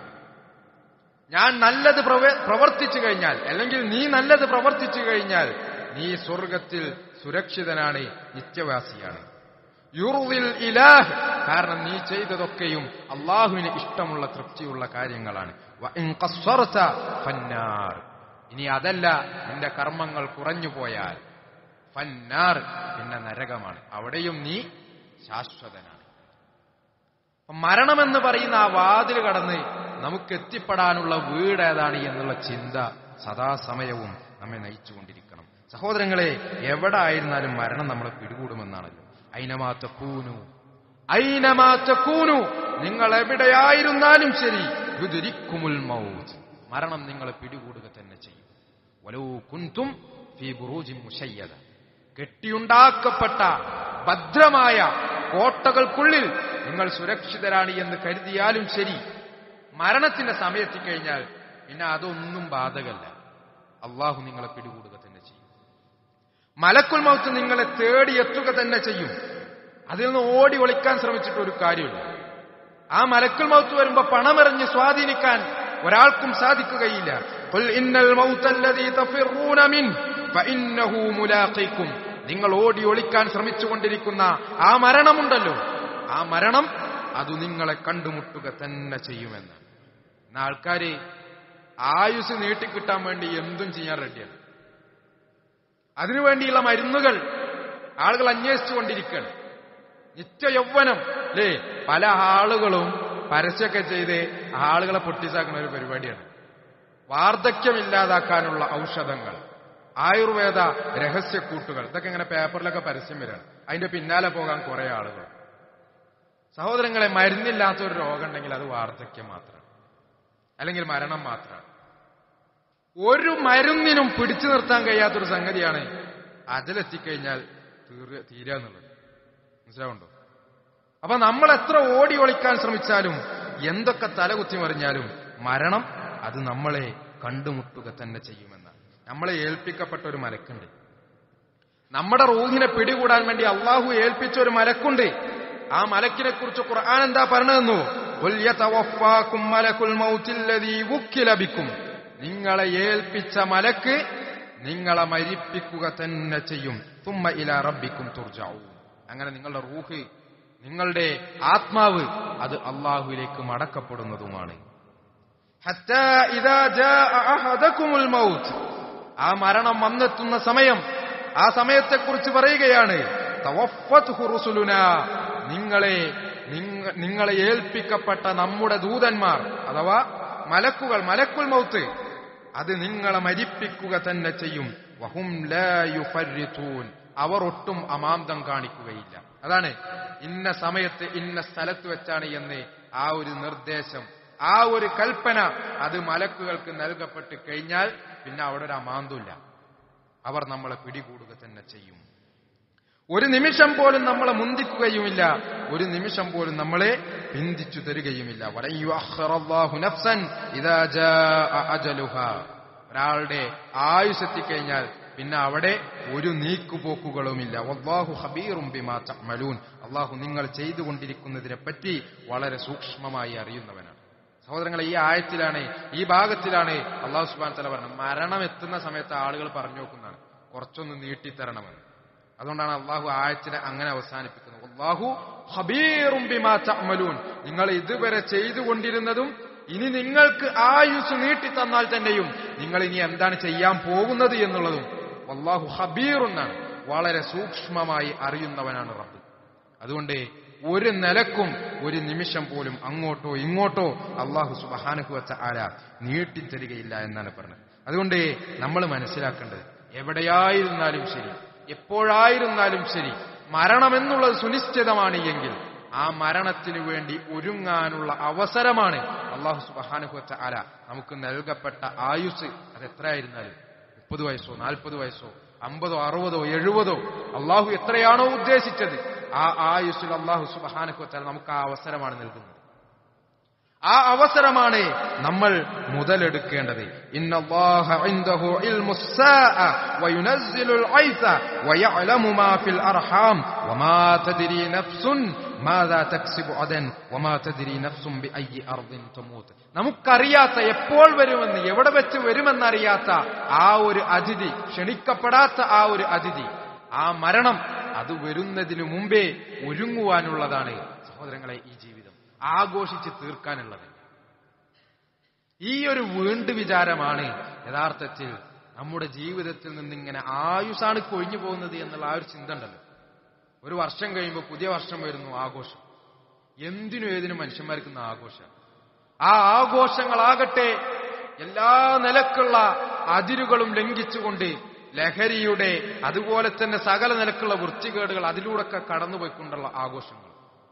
ഞാൻ നല്ലത് പ്രവ- പ്രവർത്തിച്ചു കഴിഞ്ഞാൽ അല്ലെങ്കിൽ നീ നല്ലത് പ്രവർത്തിച്ചു കഴിഞ്ഞാൽ നീ സ്വർഗത്തിൽ സുരക്ഷിതനാണ് നിത്യവാസിയാണ് യുറുവിൽ ഇലാഹ് കാരണം നീ ചെയ്തതൊക്കെയും അള്ളാഹുവിന് ഇഷ്ടമുള്ള തൃപ്തിയുള്ള കാര്യങ്ങളാണ് വ ഇൻ ഖസ്സർത ഫന്നാർ. ഇനി അതല്ല നിന്റെ കർമ്മങ്ങൾ കുറഞ്ഞു പോയാൽ ഫന്നാർ പിന്നെ നരകമാണ് അവിടെയും നീ ശാശ്വതനാണ് അപ്പൊ മരണമെന്ന് പറയുന്ന ആ വാതിൽ കടന്ന് നമുക്ക് എത്തിപ്പെടാനുള്ള വീട് ഏതാണ് എന്നുള്ള ചിന്ത സദാസമയവും നമ്മെ നയിച്ചുകൊണ്ടിരിക്കണം സഹോദരങ്ങളെ എവിടെ ആയിരുന്നാലും മരണം നമ്മളെ പിടികൂടുമെന്നാണല്ലോ ഐനമാത്ത കൂനു ഐനമാത്ത കൂനു നിങ്ങൾ എവിടെയായിരുന്നാലും ശരി യുദിരിക്കുമുൽ മൗത്ത് മരണം നിങ്ങളെ പിടികൂടുക തന്നെ ചെയ്യും വലോ കുന്തും ഫീ ബുറൂജിൻ മുശയ്യദ കെട്ടിയുണ്ടാക്കപ്പെട്ട ഭദ്രമായ കോട്ടകൾക്കുള്ളിൽ നിങ്ങൾ സുരക്ഷിതരാണ് എന്ന് കരുതിയാലും ശരി മരണത്തിന്റെ സമയത്തിക്കഴിഞ്ഞാൽ പിന്നെ അതൊന്നും ബാധകല്ല അള്ളാഹു നിങ്ങളെ പിടികൂടുക തന്നെ ചെയ്യും മലക്കുൽ മൗത്ത് നിങ്ങളെ തേടിയെത്തുക തന്നെ ചെയ്യും അതിൽ നിന്ന് ഓടി ഒളിക്കാൻ ശ്രമിച്ചിട്ട് ഒരു കാര്യമില്ല ആ മലക്കുൽ മൗത്ത് വരുമ്പോ പണമെറിഞ്ഞ് സ്വാധീനിക്കാൻ ഒരാൾക്കും സാധിക്കുകയില്ല ഖുൽ ഇന്നൽ മൗത്തല്ലദീ തഫിറൂന മിൻ ഫഇന്നഹു മുലാഖിക്കും നിങ്ങൾ ഓടി ഒളിക്കാൻ ശ്രമിച്ചുകൊണ്ടിരിക്കുന്ന ആ മരണമുണ്ടല്ലോ ആ മരണം അത് നിങ്ങളെ കണ്ടുമുട്ടുക തന്നെ ചെയ്യുമെന്ന് എന്നാ ആൾക്കാര് ആയുസ് നീട്ടിക്കിട്ടാൻ വേണ്ടി എന്തും ചെയ്യാൻ റെഡിയാണ് അതിനുവേണ്ടിയുള്ള മരുന്നുകൾ ആളുകൾ അന്വേഷിച്ചുകൊണ്ടിരിക്കുകയാണ് നിത്യ യൗവനം അല്ലേ പല ആളുകളും പരസ്യമൊക്കെ ചെയ്ത് ആളുകളെ പൊട്ടിച്ചാക്കുന്ന ഒരു പരിപാടിയാണ് വാർദ്ധക്യമില്ലാതാക്കാനുള്ള ഔഷധങ്ങൾ ആയുർവേദ രഹസ്യക്കൂട്ടുകൾ ഇതൊക്കെ ഇങ്ങനെ പേപ്പറിലൊക്കെ പരസ്യം വരികയാണ് അതിന്റെ പിന്നാലെ പോകാൻ കുറെ ആളുകൾ സഹോദരങ്ങളെ മരുന്നില്ലാത്ത ഒരു രോഗം ഉണ്ടെങ്കിൽ അത് വാർദ്ധക്യം മാത്രമാണ് അല്ലെങ്കിൽ മരണം മാത്രമാണ് ഒരു മരുന്നിനും പിടിച്ചു നിർത്താൻ കഴിയാത്തൊരു സംഗതിയാണ് അതിലെത്തിക്കഴിഞ്ഞാൽ തീർ തീരുക എന്നുള്ളത് മനസ്സിലാവുണ്ടോ അപ്പൊ നമ്മൾ എത്ര ഓടി ഒളിക്കാൻ ശ്രമിച്ചാലും എന്തൊക്കെ തലകുത്തി മറിഞ്ഞാലും മരണം അത് നമ്മളെ കണ്ടുമുട്ടുക തന്നെ ചെയ്യുമെന്നാണ് നമ്മളെ ഏൽപ്പിക്കപ്പെട്ട ഒരു മലക്കുണ്ട് നമ്മുടെ റൂഹിനെ പിടികൂടാൻ വേണ്ടി അള്ളാഹു ഏൽപ്പിച്ച ഒരു മലക്കുണ്ട് ആ മലക്കിനെ കുറിച്ച് ഖുർആൻ എന്താ പറഞ്ഞതെന്നു "ഖുൽ യതവഫാകും മലക്കുൽ മൗത്തില്ലദീ വുക്കില ബിക്കും." നിങ്ങളെ ഏൽപ്പിച്ച മലക്ക് നിങ്ങളെ മരിപ്പിക്കുക തന്നെ ചെയ്യും തുമ്മ ഇല റബ്ബിക്കും തുർജാവൂ അങ്ങനെ നിങ്ങളുടെ റൂഹ് നിങ്ങളുടെ ആത്മാവ് അത് അള്ളാഹുവിലേക്ക് മടക്കപ്പെടുന്നതുമാണ് ഹത്താ ഇദാ ജാഅ അഹദകുമുൽ മൗത്ത് ആ മരണം വന്നെത്തുന്ന സമയം ആ സമയത്തെക്കുറിച്ച് പറയുകയാണ് തവഫത്ഹു റുസുലുനാ നിങ്ങളെ നിങ്ങ- നിങ്ങളെ ഏൽപ്പിക്കപ്പെട്ട നമ്മുടെ ദൂതന്മാർ അഥവാ മലക്കുകൾ മലക്കുൽ മൗത്ത് അത് നിങ്ങളെ മരിപ്പിക്കുക തന്നെ ചെയ്യും വഹും ലാ യുഫർരിതൂൻ അവർ ഒട്ടും അമാന്തം കാണിക്കുകയില്ല അതാണ് ഇന്ന സമയത്ത് ഇന്ന സ്ഥലത്ത് വെച്ചാണ് എന്ന് ആ ഒരു നിർദ്ദേശം ആ ഒരു കൽപ്പന അത് മലക്കുകൾക്ക് നൽകപ്പെട്ട് കഴിഞ്ഞാൽ പിന്നെ അവിടെ ഒരു അമാന്തമില്ല അവർ നമ്മളെ പിടികൂടുക തന്നെ ചെയ്യും ഒരു നിമിഷം പോലും നമ്മളെ മുന്തിക്കുകയുമില്ല ഒരു നിമിഷം പോലും നമ്മളെ പിന്തിച്ചു തരികയുമില്ല വലൻ യുഅഖ്ഖിറല്ലാഹു നഫ്സൻ ഇദാ ജാഅ അജലുഹാ. ഒരാളുടെ ആയുസ് എത്തിക്കഴിഞ്ഞാൽ പിന്നെ അവിടെ ഒരു നീക്കുപോക്കുകളുമില്ല വല്ലാഹു ഖബീറും ബിമാ തഅമലൂൻ അള്ളാഹു നിങ്ങൾ ചെയ്തുകൊണ്ടിരിക്കുന്നതിനെ പറ്റി വളരെ സൂക്ഷ്മമായി അറിയുന്നവനാണ് സഹോദരങ്ങളെ ഈ ആയത്തിലാണ് ഈ ഭാഗത്തിലാണ് അള്ളാഹു സുബാൻ തല പറഞ്ഞത് മരണം എത്തുന്ന സമയത്ത് ആളുകൾ പറഞ്ഞു നോക്കുന്നതാണ് കുറച്ചൊന്ന് നീട്ടിത്തരണമെന്ന് അതുകൊണ്ടാണ് അള്ളാഹു ആയത്തിനെ അങ്ങനെ അവസാനിപ്പിക്കുന്നത് അള്ളാഹു ഹബീറും ബിമാ തഅമലൂൻ നിങ്ങൾ ഇതുവരെ ചെയ്തുകൊണ്ടിരുന്നതും ഇനി നിങ്ങൾക്ക് ആയുസ് നീട്ടി തന്നാൽ തന്നെയും നിങ്ങൾ ഇനി എന്താണ് ചെയ്യാൻ പോകുന്നത് എന്നുള്ളതും അള്ളാഹു ഹബീറുന്നാണ് വളരെ സൂക്ഷ്മമായി അറിയുന്നവനാണ് റബ്ബ് അതുകൊണ്ട് ഒരു നിലക്കും ഒരു നിമിഷം പോലും അങ്ങോട്ടോ ഇങ്ങോട്ടോ അള്ളാഹു സുബഹാനഹു വച്ച ആല നീട്ടിത്തരികയില്ല എന്നാണ് പറഞ്ഞത് അതുകൊണ്ട് നമ്മൾ മനസ്സിലാക്കേണ്ടത് എവിടെയായിരുന്നാലും ശരി എപ്പോഴായിരുന്നാലും ശരി മരണമെന്നുള്ളത് സുനിശ്ചിതമാണ് എങ്കിൽ ആ മരണത്തിനു വേണ്ടി ഒരുങ്ങാനുള്ള അവസരമാണ് അള്ളാഹു സുബഹാനഹു വച്ച ആല നമുക്ക് നൽകപ്പെട്ട ആയുസ് അത് എത്രയായിരുന്നാലും മുപ്പത് വയസ്സോ നാൽപ്പത് വയസ്സോ അമ്പതോ അറുപതോ എഴുപതോ അള്ളാഹു എത്രയാണോ ഉദ്ദേശിച്ചത് ആ ആയുസ്സിൽ അള്ളാഹു സുബാനക്കുവച്ചാൽ നമുക്ക് ആ അവസരമാണ് നൽകുന്നത് ആ അവസരമാണ് നമ്മൾ മുതലെടുക്കേണ്ടത് ഇന്നല്ലാഹ ഇൻദഹു ഇൽമുസ് സാഅ വയുനസ്സിലുൽ ഐസ വയഅലമു മാ ഫിൽ അർഹാം വമാ തദ്രി നഫ്സുൻ മാദാ തക്സിബു അദൻ വമാ തദ്രി നഫ്സുൻ ബിഅയ്യി അർദിൻ തമൂത്ത് നമുക്കറിയാത്ത എപ്പോൾ വരുമെന്ന് എവിടെ വെച്ച് വരുമെന്നറിയാത്ത ആ ഒരു അതിഥി ക്ഷണിക്കപ്പെടാത്ത ആ ഒരു അതിഥി ആ മരണം അത് വരുന്നതിനു മുമ്പേ ഒരുങ്ങുവാനുള്ളതാണ് സഹോദരങ്ങളെ ഈ ജീവിതം ആഘോഷിച്ച് തീർക്കാനുള്ളത് ഈ ഒരു വീണ്ടു വിചാരമാണ് യഥാർത്ഥത്തിൽ നമ്മുടെ ജീവിതത്തിൽ നിന്നിങ്ങനെ ആയുസാണ് കൊഴിഞ്ഞു പോകുന്നത് എന്നുള്ള ആ ഒരു ചിന്ത ഉണ്ടല്ലോ ഒരു വർഷം കഴിയുമ്പോൾ പുതിയ വർഷം വരുന്നു ആഘോഷം എന്തിനും ഏതിനും മനുഷ്യന്മാർക്ക് ഇന്ന് ആഘോഷം ആ ആഘോഷങ്ങളാകട്ടെ എല്ലാ നിലക്കുള്ള അതിരുകളും ലംഘിച്ചുകൊണ്ട് ലഹരിയുടെ അതുപോലെ തന്നെ സകല നിലക്കുള്ള വൃത്തികേടുകൾ അതിലൂടെയൊക്കെ കടന്നുപോയിക്കൊണ്ടുള്ള ആഘോഷങ്ങൾ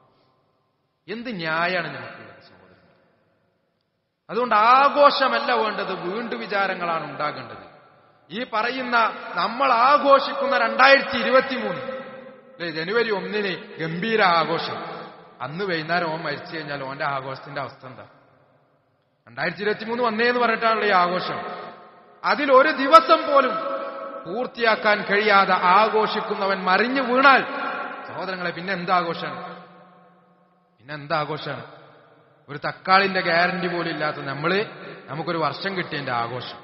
എന്ത് ന്യായാണ് നമുക്കുള്ളത് സഹോദരങ്ങൾ അതുകൊണ്ട് ആഘോഷമല്ല വേണ്ടത് വീണ്ടു വിചാരങ്ങളാണ് ഉണ്ടാകേണ്ടത് ഈ പറയുന്ന നമ്മൾ ആഘോഷിക്കുന്ന രണ്ടായിരത്തി ഇരുപത്തി മൂന്ന് അല്ലെ ജനുവരി ഒന്നിന് ഗംഭീര ആഘോഷം അന്ന് വൈകുന്നേരം ഓൻ മരിച്ചു കഴിഞ്ഞാൽ ഓന്റെ ആഘോഷത്തിന്റെ അവസ്ഥ എന്താ രണ്ടായിരത്തി ഇരുപത്തി മൂന്ന് വന്നേന്ന് പറഞ്ഞിട്ടാണല്ലോ ഈ ആഘോഷം അതിൽ ഒരു ദിവസം പോലും പൂർത്തിയാക്കാൻ കഴിയാതെ ആഘോഷിക്കുന്നവൻ മറിഞ്ഞു വീണാൽ സഹോദരങ്ങളെ പിന്നെ എന്താഘോഷമാണ് പിന്നെ എന്താഘോഷമാണ് ഒരു തക്കാളിന്റെ ഗ്യാരണ്ടി പോലും ഇല്ലാത്ത നമ്മള് നമുക്കൊരു വർഷം കിട്ടിയതിന്റെ ആഘോഷം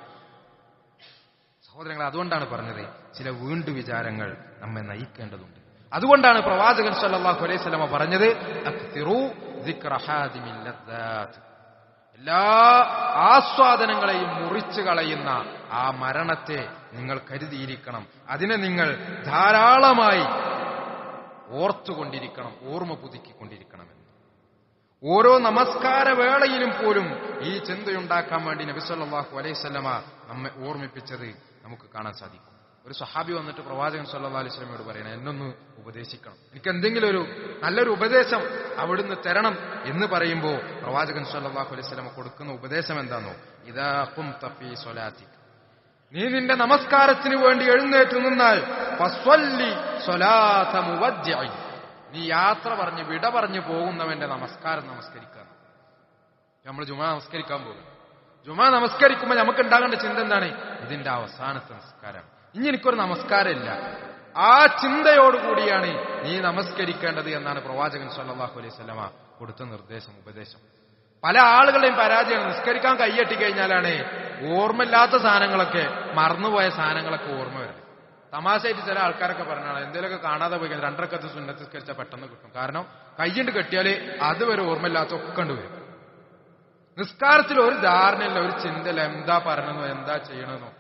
സഹോദരങ്ങൾ അതുകൊണ്ടാണ് പറഞ്ഞത് ചില വീണ്ടു വിചാരങ്ങൾ നമ്മെ നയിക്കേണ്ടതുണ്ട് അതുകൊണ്ടാണ് പ്രവാചകൻ സല്ലല്ലാഹു അലൈഹി സ്വലമ പറഞ്ഞത് അക്തിറൂ ദിക്റ ഹാദിമിൽ ലദ്ദാത്ത്. എല്ലാ ആസ്വാദനങ്ങളെയും മുറിച്ചു കളയുന്ന ആ മരണത്തെ നിങ്ങൾ കരുതിയിരിക്കണം അതിനെ നിങ്ങൾ ധാരാളമായി ഓർത്തുകൊണ്ടിരിക്കണം ഓർമ്മ പുതുക്കിക്കൊണ്ടിരിക്കണമെന്ന് ഓരോ നമസ്കാര വേളയിലും പോലും ഈ ചിന്തയുണ്ടാക്കാൻ വേണ്ടി നബിസല്ലാഹു അലൈവല്ലമ നമ്മെ ഓർമ്മിപ്പിച്ചത് നമുക്ക് കാണാൻ സാധിക്കും ഒരു സഹാബി വന്നിട്ട് പ്രവാചകൻ സല്ലാ അലൈഹി സ്വലമയോട് പറയണം എന്നൊന്ന് ഉപദേശിക്കണം എനിക്ക് എന്തെങ്കിലും ഒരു നല്ലൊരു ഉപദേശം അവിടുന്ന് തരണം എന്ന് പറയുമ്പോൾ പ്രവാചകൻ സല്ലാഹു അലൈഹി സ്വലമ കൊടുക്കുന്ന ഉപദേശം എന്താണോ ഇതാ കും തഫി സൊലാത്തി നീ നിന്റെ നമസ്കാരത്തിന് വേണ്ടി എഴുന്നേറ്റ് നിന്നാൽ ഫസ്വല്ലി സ്വലാത്ത മുവദ്ദിഇ. നീ യാത്ര പറഞ്ഞ് വിട പറഞ്ഞു പോകുന്നവന്റെ നമസ്കാരം നമസ്കരിക്കാൻ നമ്മൾ ജുമാ നമസ്കരിക്കാൻ പോകും ജുമാ നമസ്കരിക്കുമ്പോൾ നമുക്ക് ഉണ്ടാകേണ്ട ചിന്ത എന്താണ് ഇതിന്റെ അവസാനത്തെ നമസ്കാരം ഇനി എനിക്കൊരു നമസ്കാരമില്ല ആ ചിന്തയോടുകൂടിയാണ് നീ നമസ്കരിക്കേണ്ടത് എന്നാണ് പ്രവാചകൻ സല്ലല്ലാഹു അലൈഹി സ്വലമ കൊടുത്ത നിർദ്ദേശം ഉപദേശം പല ആളുകളുടെയും പരാജയം നിസ്കരിക്കാൻ കൈയ്യട്ടി കഴിഞ്ഞാലാണ് ഓർമ്മയില്ലാത്ത സാധനങ്ങളൊക്കെ മറന്നുപോയ സാധനങ്ങളൊക്കെ ഓർമ്മ വരുന്നത് തമാശയായിട്ട് ചില ആൾക്കാരൊക്കെ പറഞ്ഞാണ് എന്തെങ്കിലുമൊക്കെ കാണാതെ പോയി കഴിഞ്ഞാൽ രണ്ടരക്കത്ത് സുന്നത്ത് നിസ്കരിച്ചാൽ പെട്ടെന്ന് കിട്ടും കാരണം കയ്യുണ്ട് കെട്ടിയാല് അതുവരെ ഓർമ്മയില്ലാത്ത ഒക്കെ ഉണ്ട് വരും നിസ്കാരത്തിൽ ഒരു ധാരണയില്ല ഒരു ചിന്തയില്ല എന്താ പറയണമെന്നോ എന്താ ചെയ്യണമെന്നോ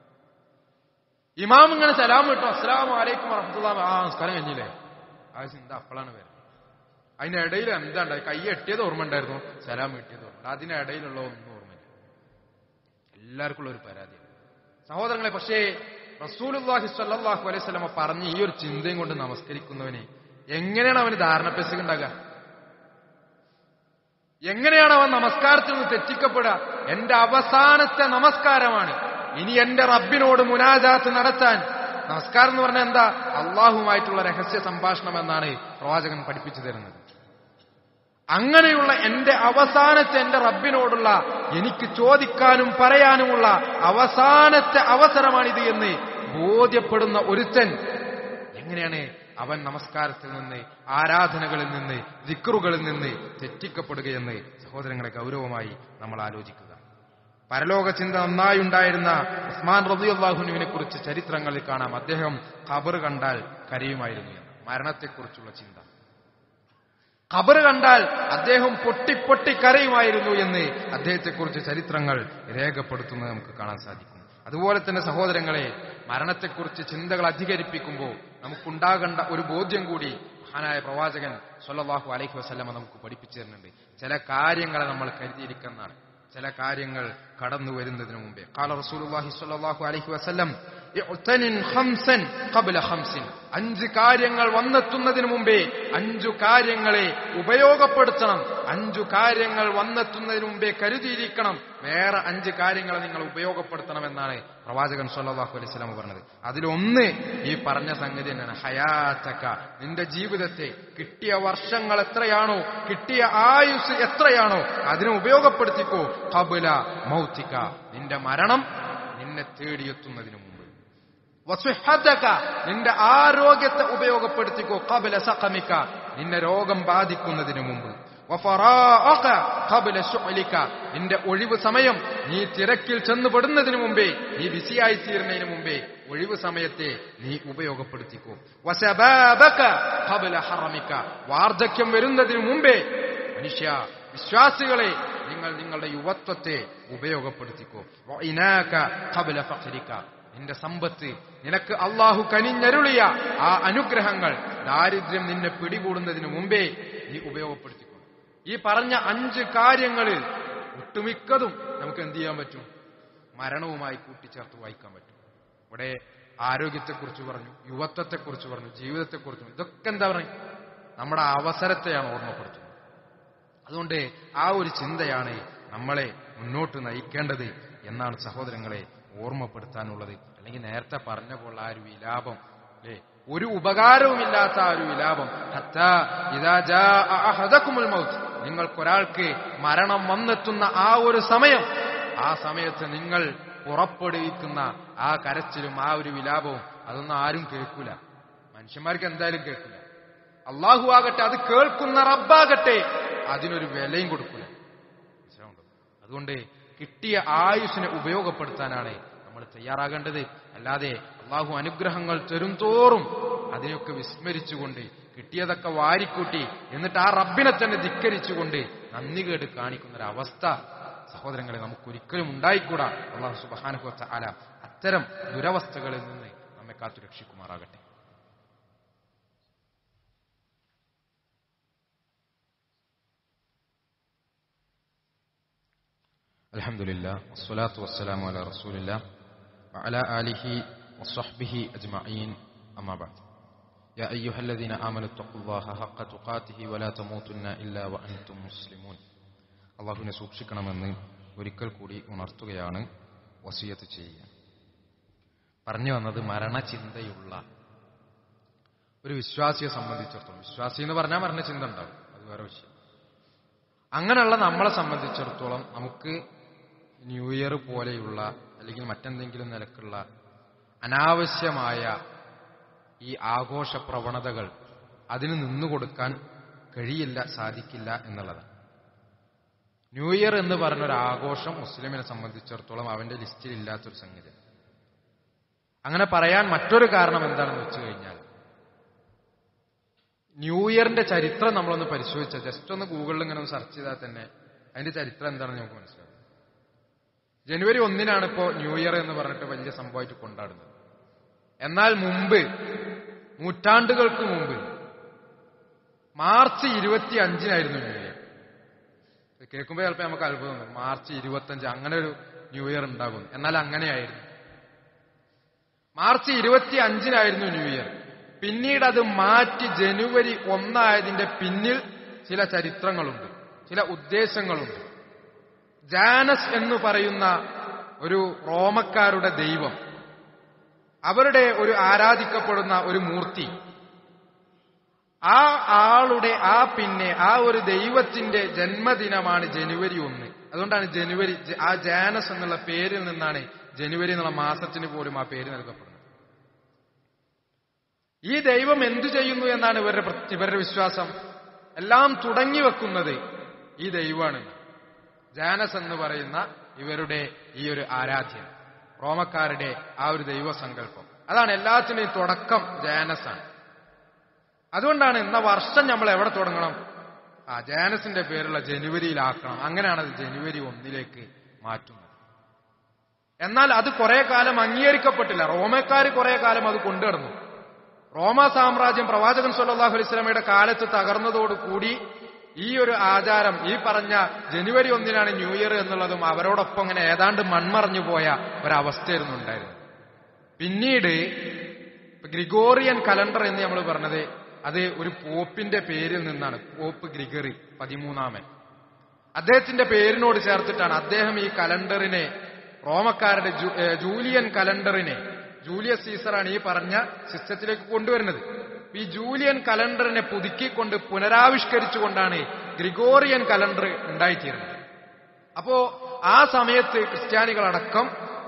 ഇമാം ഇങ്ങനെ സലാം വിട്ടു അസ്സലാം വലൈക്കും വറഹ്മത്തുള്ളാഹി ആ നിസ്കാരം കഴിഞ്ഞില്ലേ ആ ചിന്ത അപ്പോഴാണ് വരുന്നത് അതിനിടയിൽ എന്താ ഉണ്ടായി കൈ എട്ടിയത് ഓർമ്മ ഉണ്ടായിരുന്നു സലാം കിട്ടിയത് ഓർമ്മ അതിനിടയിലുള്ള ഒന്നും ഓർമ്മയില്ല എല്ലാവർക്കും ഉള്ള ഒരു പരാതിയാണ് സഹോദരങ്ങളെ പക്ഷേ റസൂലുല്ലാഹി സ്വല്ലല്ലാഹു അലൈഹി സ്വലമ പറഞ്ഞ് ഈ ഒരു ചിന്തയും കൊണ്ട് നമസ്കരിക്കുന്നവന് എങ്ങനെയാണ് അവന് ധാരണപ്പെസുക ഉണ്ടാകുക എങ്ങനെയാണ് അവൻ നമസ്കാരത്തിൽ നിന്ന് തെറ്റിക്കപ്പെടുക എന്റെ അവസാനത്തെ നമസ്കാരമാണ് ഇനി എന്റെ റബ്ബിനോട് മുനാജാത്ത് നടത്താൻ നമസ്കാരം എന്ന് പറഞ്ഞാൽ എന്താ അള്ളാഹുമായിട്ടുള്ള രഹസ്യ സംഭാഷണം എന്നാണ് പ്രവാചകൻ പഠിപ്പിച്ചു തരുന്നത് അങ്ങനെയുള്ള എന്റെ അവസാനത്തെ എന്റെ റബ്ബിനോടുള്ള എനിക്ക് ചോദിക്കാനും പറയാനുമുള്ള അവസാനത്തെ അവസരമാണിത് എന്ന് ബോധ്യപ്പെടുന്ന ഒരുത്തൻ എങ്ങനെയാണ് അവൻ നമസ്കാരത്തിൽ നിന്ന് ആരാധനകളിൽ നിന്ന് ദിക്റുകളിൽ നിന്ന് തെറ്റിക്കപ്പെടുകയെന്ന് സഹോദരങ്ങളെ ഗൗരവമായി നമ്മൾ ആലോചിക്കുക പരലോക ചിന്ത നന്നായി ഉണ്ടായിരുന്ന ഉസ്മാൻ റബിയുല്ലാഹുനുവിനെ കുറിച്ച് ചരിത്രങ്ങളിൽ കാണാം അദ്ദേഹം ഖബർ കണ്ടാൽ കരയുമായിരുന്നു എന്ന് മരണത്തെക്കുറിച്ചുള്ള ചിന്ത ഖബർ കണ്ടാൽ അദ്ദേഹം പൊട്ടി പൊട്ടി കരയുമായിരുന്നു എന്ന് അദ്ദേഹത്തെക്കുറിച്ച് ചരിത്രങ്ങൾ രേഖപ്പെടുത്തുന്നത് നമുക്ക് കാണാൻ സാധിക്കും അതുപോലെ തന്നെ സഹോദരങ്ങളെ മരണത്തെക്കുറിച്ച് ചിന്തകൾ അധികരിപ്പിക്കുമ്പോൾ നമുക്കുണ്ടാകേണ്ട ഒരു ബോധ്യം കൂടി മഹാനായ പ്രവാചകൻ സൊല്ലാഹു അലൈഹി വസ്ലമ നമുക്ക് പഠിപ്പിച്ചു തരുന്നുണ്ട് ചില കാര്യങ്ങളെ നമ്മൾ കരുതിയിരിക്കുന്നതാണ് ചില കാര്യങ്ങൾ കടന്നു വരുന്നതിന് മുമ്പേ കാല റസൂലുള്ളാഹി സ്വല്ലല്ലാഹു അലൈഹി വസല്ലം ഇഅ്തനിൻ ഖംസൻ ഖബ്ല ഖംസിൻ അഞ്ച് കാര്യങ്ങൾ വന്നെത്തുന്നതിന് മുമ്പേ അഞ്ചു കാര്യങ്ങളെ ഉപയോഗപ്പെടുത്തണം അഞ്ചു കാര്യങ്ങൾ വന്നെത്തുന്നതിന് മുമ്പേ കരുതിയിരിക്കണം വേറെ അഞ്ച് കാര്യങ്ങൾ നിങ്ങൾ ഉപയോഗപ്പെടുത്തണമെന്നാണ് പ്രവാചകൻ സല്ലല്ലാഹു അലൈഹി വസല്ലം പറഞ്ഞത് അതിലൊന്ന് ഈ പറഞ്ഞ സംഗതി തന്നെയാണ് ഹയാത്തക്ക നിന്റെ ജീവിതത്തെ കിട്ടിയ വർഷങ്ങൾ എത്രയാണോ കിട്ടിയ ആയുസ് എത്രയാണോ അതിനെ ഉപയോഗപ്പെടുത്തിക്കോ കബുല മൗത്തിക്ക നിന്റെ മരണം നിന്നെ തേടിയെത്തുന്നതിന് മുമ്പ് വസുഹത്തക നിന്റെ ആരോഗ്യത്തെ ഉപയോഗപ്പെടുത്തിക്കോ കബല സഖമിക്ക നിന്നെ രോഗം ബാധിക്കുന്നതിന് മുമ്പ് വഫറാഅക ഖബല ശുഅലിക നിന്റെ ഒഴിവ് സമയം നീ തിരക്കിൽ ചെന്നുപെടുന്നതിന് മുമ്പേ നീ ബിസിയായി തീരുന്നതിന് മുമ്പേ ഒഴിവ് സമയത്തെ നീ ഉപയോഗപ്പെടുത്തിക്കോ വശബാബക ഖബല ഹറമിക വാർദ്ധക്യം വരുന്നതിന് മുമ്പേ മനുഷ്യ വിശ്വാസികളെ നിങ്ങൾ നിങ്ങളുടെ യുവത്വത്തെ ഉപയോഗപ്പെടുത്തിക്കോ വഇനാക ഖബല ഫഖ്രിക നിന്റെ സമ്പത്ത് നിനക്ക് അള്ളാഹു കനിഞ്ഞരുളിയ ആ അനുഗ്രഹങ്ങൾ ദാരിദ്ര്യം നിന്നെ പിടികൂടുന്നതിന് മുമ്പേ നീ ഉപയോഗപ്പെടുത്തിക്കോ ഈ പറഞ്ഞ അഞ്ച് കാര്യങ്ങളിൽ ഒട്ടുമിക്കതും നമുക്ക് എന്ത് ചെയ്യാൻ പറ്റും മരണവുമായി കൂട്ടിച്ചേർത്ത് വായിക്കാൻ പറ്റും ഇവിടെ ആരോഗ്യത്തെക്കുറിച്ച് പറഞ്ഞു യുവത്വത്തെക്കുറിച്ച് പറഞ്ഞു ജീവിതത്തെക്കുറിച്ച് പറഞ്ഞു ഇതൊക്കെ എന്താ പറയുക നമ്മുടെ അവസരത്തെയാണ് ഓർമ്മപ്പെടുത്തുന്നത് അതുകൊണ്ട് ആ ഒരു ചിന്തയാണ് നമ്മളെ മുന്നോട്ട് നയിക്കേണ്ടത് എന്നാണ് സഹോദരങ്ങളെ ഓർമ്മപ്പെടുത്താനുള്ളത് അല്ലെങ്കിൽ നേരത്തെ പറഞ്ഞ പോലെ ആ ഒരു വിലാപം അല്ലേ ഒരു ഉപകാരവുമില്ലാത്ത ആ ഒരു വിലാപം ഹത്താ ഇദാ ജാഅ അഹദകുമുൽ മൗത്ത് നിങ്ങൾക്കൊരാൾക്ക് മരണം വന്നെത്തുന്ന ആ ഒരു സമയം ആ സമയത്ത് നിങ്ങൾ പുറപ്പെടുവിക്കുന്ന ആ കരച്ചിലും ആ ഒരു വിലാപവും അതൊന്നും ആരും കേൾക്കൂല മനുഷ്യന്മാർക്ക് എന്തായാലും കേൾക്കില്ല അള്ളാഹു ആകട്ടെ അത് കേൾക്കുന്ന റബ്ബാകട്ടെ അതിനൊരു വിലയും കൊടുക്കില്ല മനസ്സിലാവുണ്ടോ അതുകൊണ്ട് കിട്ടിയ ആയുസിനെ ഉപയോഗപ്പെടുത്താനാണ് നമ്മൾ തയ്യാറാകേണ്ടത് അല്ലാതെ അള്ളാഹു അനുഗ്രഹങ്ങൾ തരും തോറും അതിനെയൊക്കെ വിസ്മരിച്ചുകൊണ്ട് കിട്ടിയതൊക്കെ വാരിക്കൂട്ടി എന്നിട്ട് ആ റബ്ബിനെ തന്നെ ധിക്കരിച്ചുകൊണ്ട് നന്ദി കേട് കാണിക്കുന്ന ഒരു അവസ്ഥ സഹോദരങ്ങളെ നമുക്കൊരിക്കലും ഉണ്ടായിക്കൂടാ അള്ളാഹു സുബാനുഭവത്ത ആല അത്തരം ദുരവസ്ഥകളിൽ നിന്ന് നമ്മെ കാത്തു രക്ഷിക്കുമാറാകട്ടെ الحمد لله والصلاة والسلام على رسول الله وعلى آله وصحبه أجمعين أما بعد يا أيها الذين آمنوا اتقوا الله حق تقاته ولا تموتن إلا وأنتم مسلمون അള്ളാഹുവിനെ സൂക്ഷിക്കണമെന്ന് ഒരിക്കൽ കൂടി ഉണർത്തുകയാണ് വസിയത്ത് ചെയ്യുക പറഞ്ഞു വന്നത് മരണചിന്തയുള്ള ഒരു വിശ്വാസിയെ സംബന്ധിച്ചിടത്തോളം വിശ്വാസി എന്ന് പറഞ്ഞാൽ മരണചിന്ത ഉണ്ടാവും അത് വേറെ വിഷയം അങ്ങനെയുള്ള നമ്മളെ സംബന്ധിച്ചിടത്തോളം നമുക്ക് ന്യൂ ഇയർ പോലെയുള്ള അല്ലെങ്കിൽ മറ്റെന്തെങ്കിലും നിലക്കുള്ള അനാവശ്യമായ ഈ ആഘോഷ പ്രവണതകൾ അതിന് നിന്നുകൊടുക്കാൻ കഴിയില്ല സാധിക്കില്ല എന്നുള്ളതാണ് ന്യൂ ഇയർ എന്ന് പറഞ്ഞ ഒരു ആഘോഷം മുസ്ലിമിനെ സംബന്ധിച്ചിടത്തോളം അവന്റെ ലിസ്റ്റിൽ ഇല്ലാത്തൊരു സംഗതി അങ്ങനെ പറയാൻ മറ്റൊരു കാരണം എന്താണെന്ന് വെച്ച് കഴിഞ്ഞാൽ ന്യൂ ഇയറിന്റെ ചരിത്രം നമ്മളൊന്ന് പരിശോധിച്ചാൽ ജസ്റ്റ് ഒന്ന് ഗൂഗിളിൽ ഇങ്ങനെ ഒന്ന് സെർച്ച് ചെയ്താൽ തന്നെ അതിന്റെ ചരിത്രം എന്താണെന്ന് നമുക്ക് മനസ്സിലാവും ജനുവരി ഒന്നിനാണ് ഇപ്പോൾ ന്യൂ ഇയർ എന്ന് പറഞ്ഞിട്ട് വലിയ സംഭവമായിട്ട് കൊണ്ടാടുന്നത് എന്നാൽ മുമ്പ് നൂറ്റാണ്ടുകൾക്ക് മുമ്പ് മാർച്ച് ഇരുപത്തി അഞ്ചിനായിരുന്നു ന്യൂ ഇയർ കേൾക്കുമ്പോൾ ചിലപ്പോൾ നമുക്ക് അത്ഭുതം തോന്നും മാർച്ച് ഇരുപത്തഞ്ച് അങ്ങനെ ഒരു ന്യൂ ഇയർ ഉണ്ടാകും എന്നാൽ അങ്ങനെയായിരുന്നു മാർച്ച് ഇരുപത്തി അഞ്ചിനായിരുന്നു ന്യൂ ഇയർ പിന്നീട് അത് മാറ്റി ജനുവരി ഒന്നായതിന്റെ പിന്നിൽ ചില ചരിത്രങ്ങളുണ്ട് ചില ഉദ്ദേശങ്ങളുണ്ട് ജാനസ് എന്ന് പറയുന്ന ഒരു റോമക്കാരുടെ ദൈവം അവരുടെ ഒരു ആരാധിക്കപ്പെടുന്ന ഒരു മൂർത്തി ആ ആളുടെ ആ പിന്നെ ആ ഒരു ദൈവത്തിന്റെ ജന്മദിനമാണ് ജനുവരി ഒന്ന് അതുകൊണ്ടാണ് ജനുവരി ആ ജാനസ് എന്നുള്ള പേരിൽ നിന്നാണ് ജനുവരി എന്നുള്ള മാസത്തിന് പോലും ആ പേര് നൽകപ്പെടുന്നത് ഈ ദൈവം എന്തു ചെയ്യുന്നു എന്നാണ് ഇവരുടെ പ്ര- ഇവരുടെ വിശ്വാസം എല്ലാം തുടങ്ങി വെക്കുന്നത് ഈ ദൈവമാണ് ജാനസ് എന്ന് പറയുന്ന ഇവരുടെ ഈ ഒരു ആരാധ്യൻ റോമക്കാരുടെ ആ ഒരു ദൈവസങ്കല്പം അതാണ് എല്ലാത്തിന്റെയും തുടക്കം ജാനസാണ് അതുകൊണ്ടാണ് ഇന്ന വർഷം നമ്മൾ എവിടെ തുടങ്ങണം ആ ജാനസിന്റെ പേരുള്ള ജനുവരിയിലാക്കണം അങ്ങനെയാണ് അത് ജനുവരി ഒന്നിലേക്ക് മാറ്റുന്നത് എന്നാൽ അത് കുറെ കാലം അംഗീകരിക്കപ്പെട്ടില്ല റോമക്കാർ കുറെ കാലം അത് കൊണ്ടുവന്നു റോമ സാമ്രാജ്യം പ്രവാചകൻ സല്ലല്ലാഹു അലൈഹി സ്വലമയുടെ കാലത്ത് തകർന്നതോടുകൂടി ഈ ഒരു ആചാരം ഈ പറഞ്ഞ ജനുവരി ഒന്നിനാണ് ന്യൂ ഇയർ എന്നുള്ളതും അവരോടൊപ്പം ഇങ്ങനെ ഏതാണ്ട് മൺമറഞ്ഞു പോയ ഒരവസ്ഥയായിരുന്നു ഉണ്ടായിരുന്നത് പിന്നീട് ഇപ്പൊ ഗ്രിഗോറിയൻ കലണ്ടർ എന്ന് നമ്മൾ പറഞ്ഞത് അത് ഒരു പോപ്പിന്റെ പേരിൽ നിന്നാണ് പോപ്പ് ഗ്രിഗറി പതിമൂന്നാമൻ അദ്ദേഹത്തിന്റെ പേരിനോട് ചേർത്തിട്ടാണ് അദ്ദേഹം ഈ കലണ്ടറിനെ റോമക്കാരുടെ ജൂ- ഏ, ജൂലിയൻ കലണ്ടറിനെ ജൂലിയസ് സീസറാണ് ഈ പറഞ്ഞ സിസ്റ്റത്തിലേക്ക് കൊണ്ടുവരുന്നത് ഈ ജൂലിയൻ കലണ്ടറിനെ പുതുക്കിക്കൊണ്ട് പുനരാവിഷ്കരിച്ചുകൊണ്ടാണ് ഗ്രിഗോറിയൻ കലണ്ടർ ഉണ്ടായിത്തീരുന്നത് അപ്പോ ആ സമയത്ത് ക്രിസ്ത്യാനികളടക്കം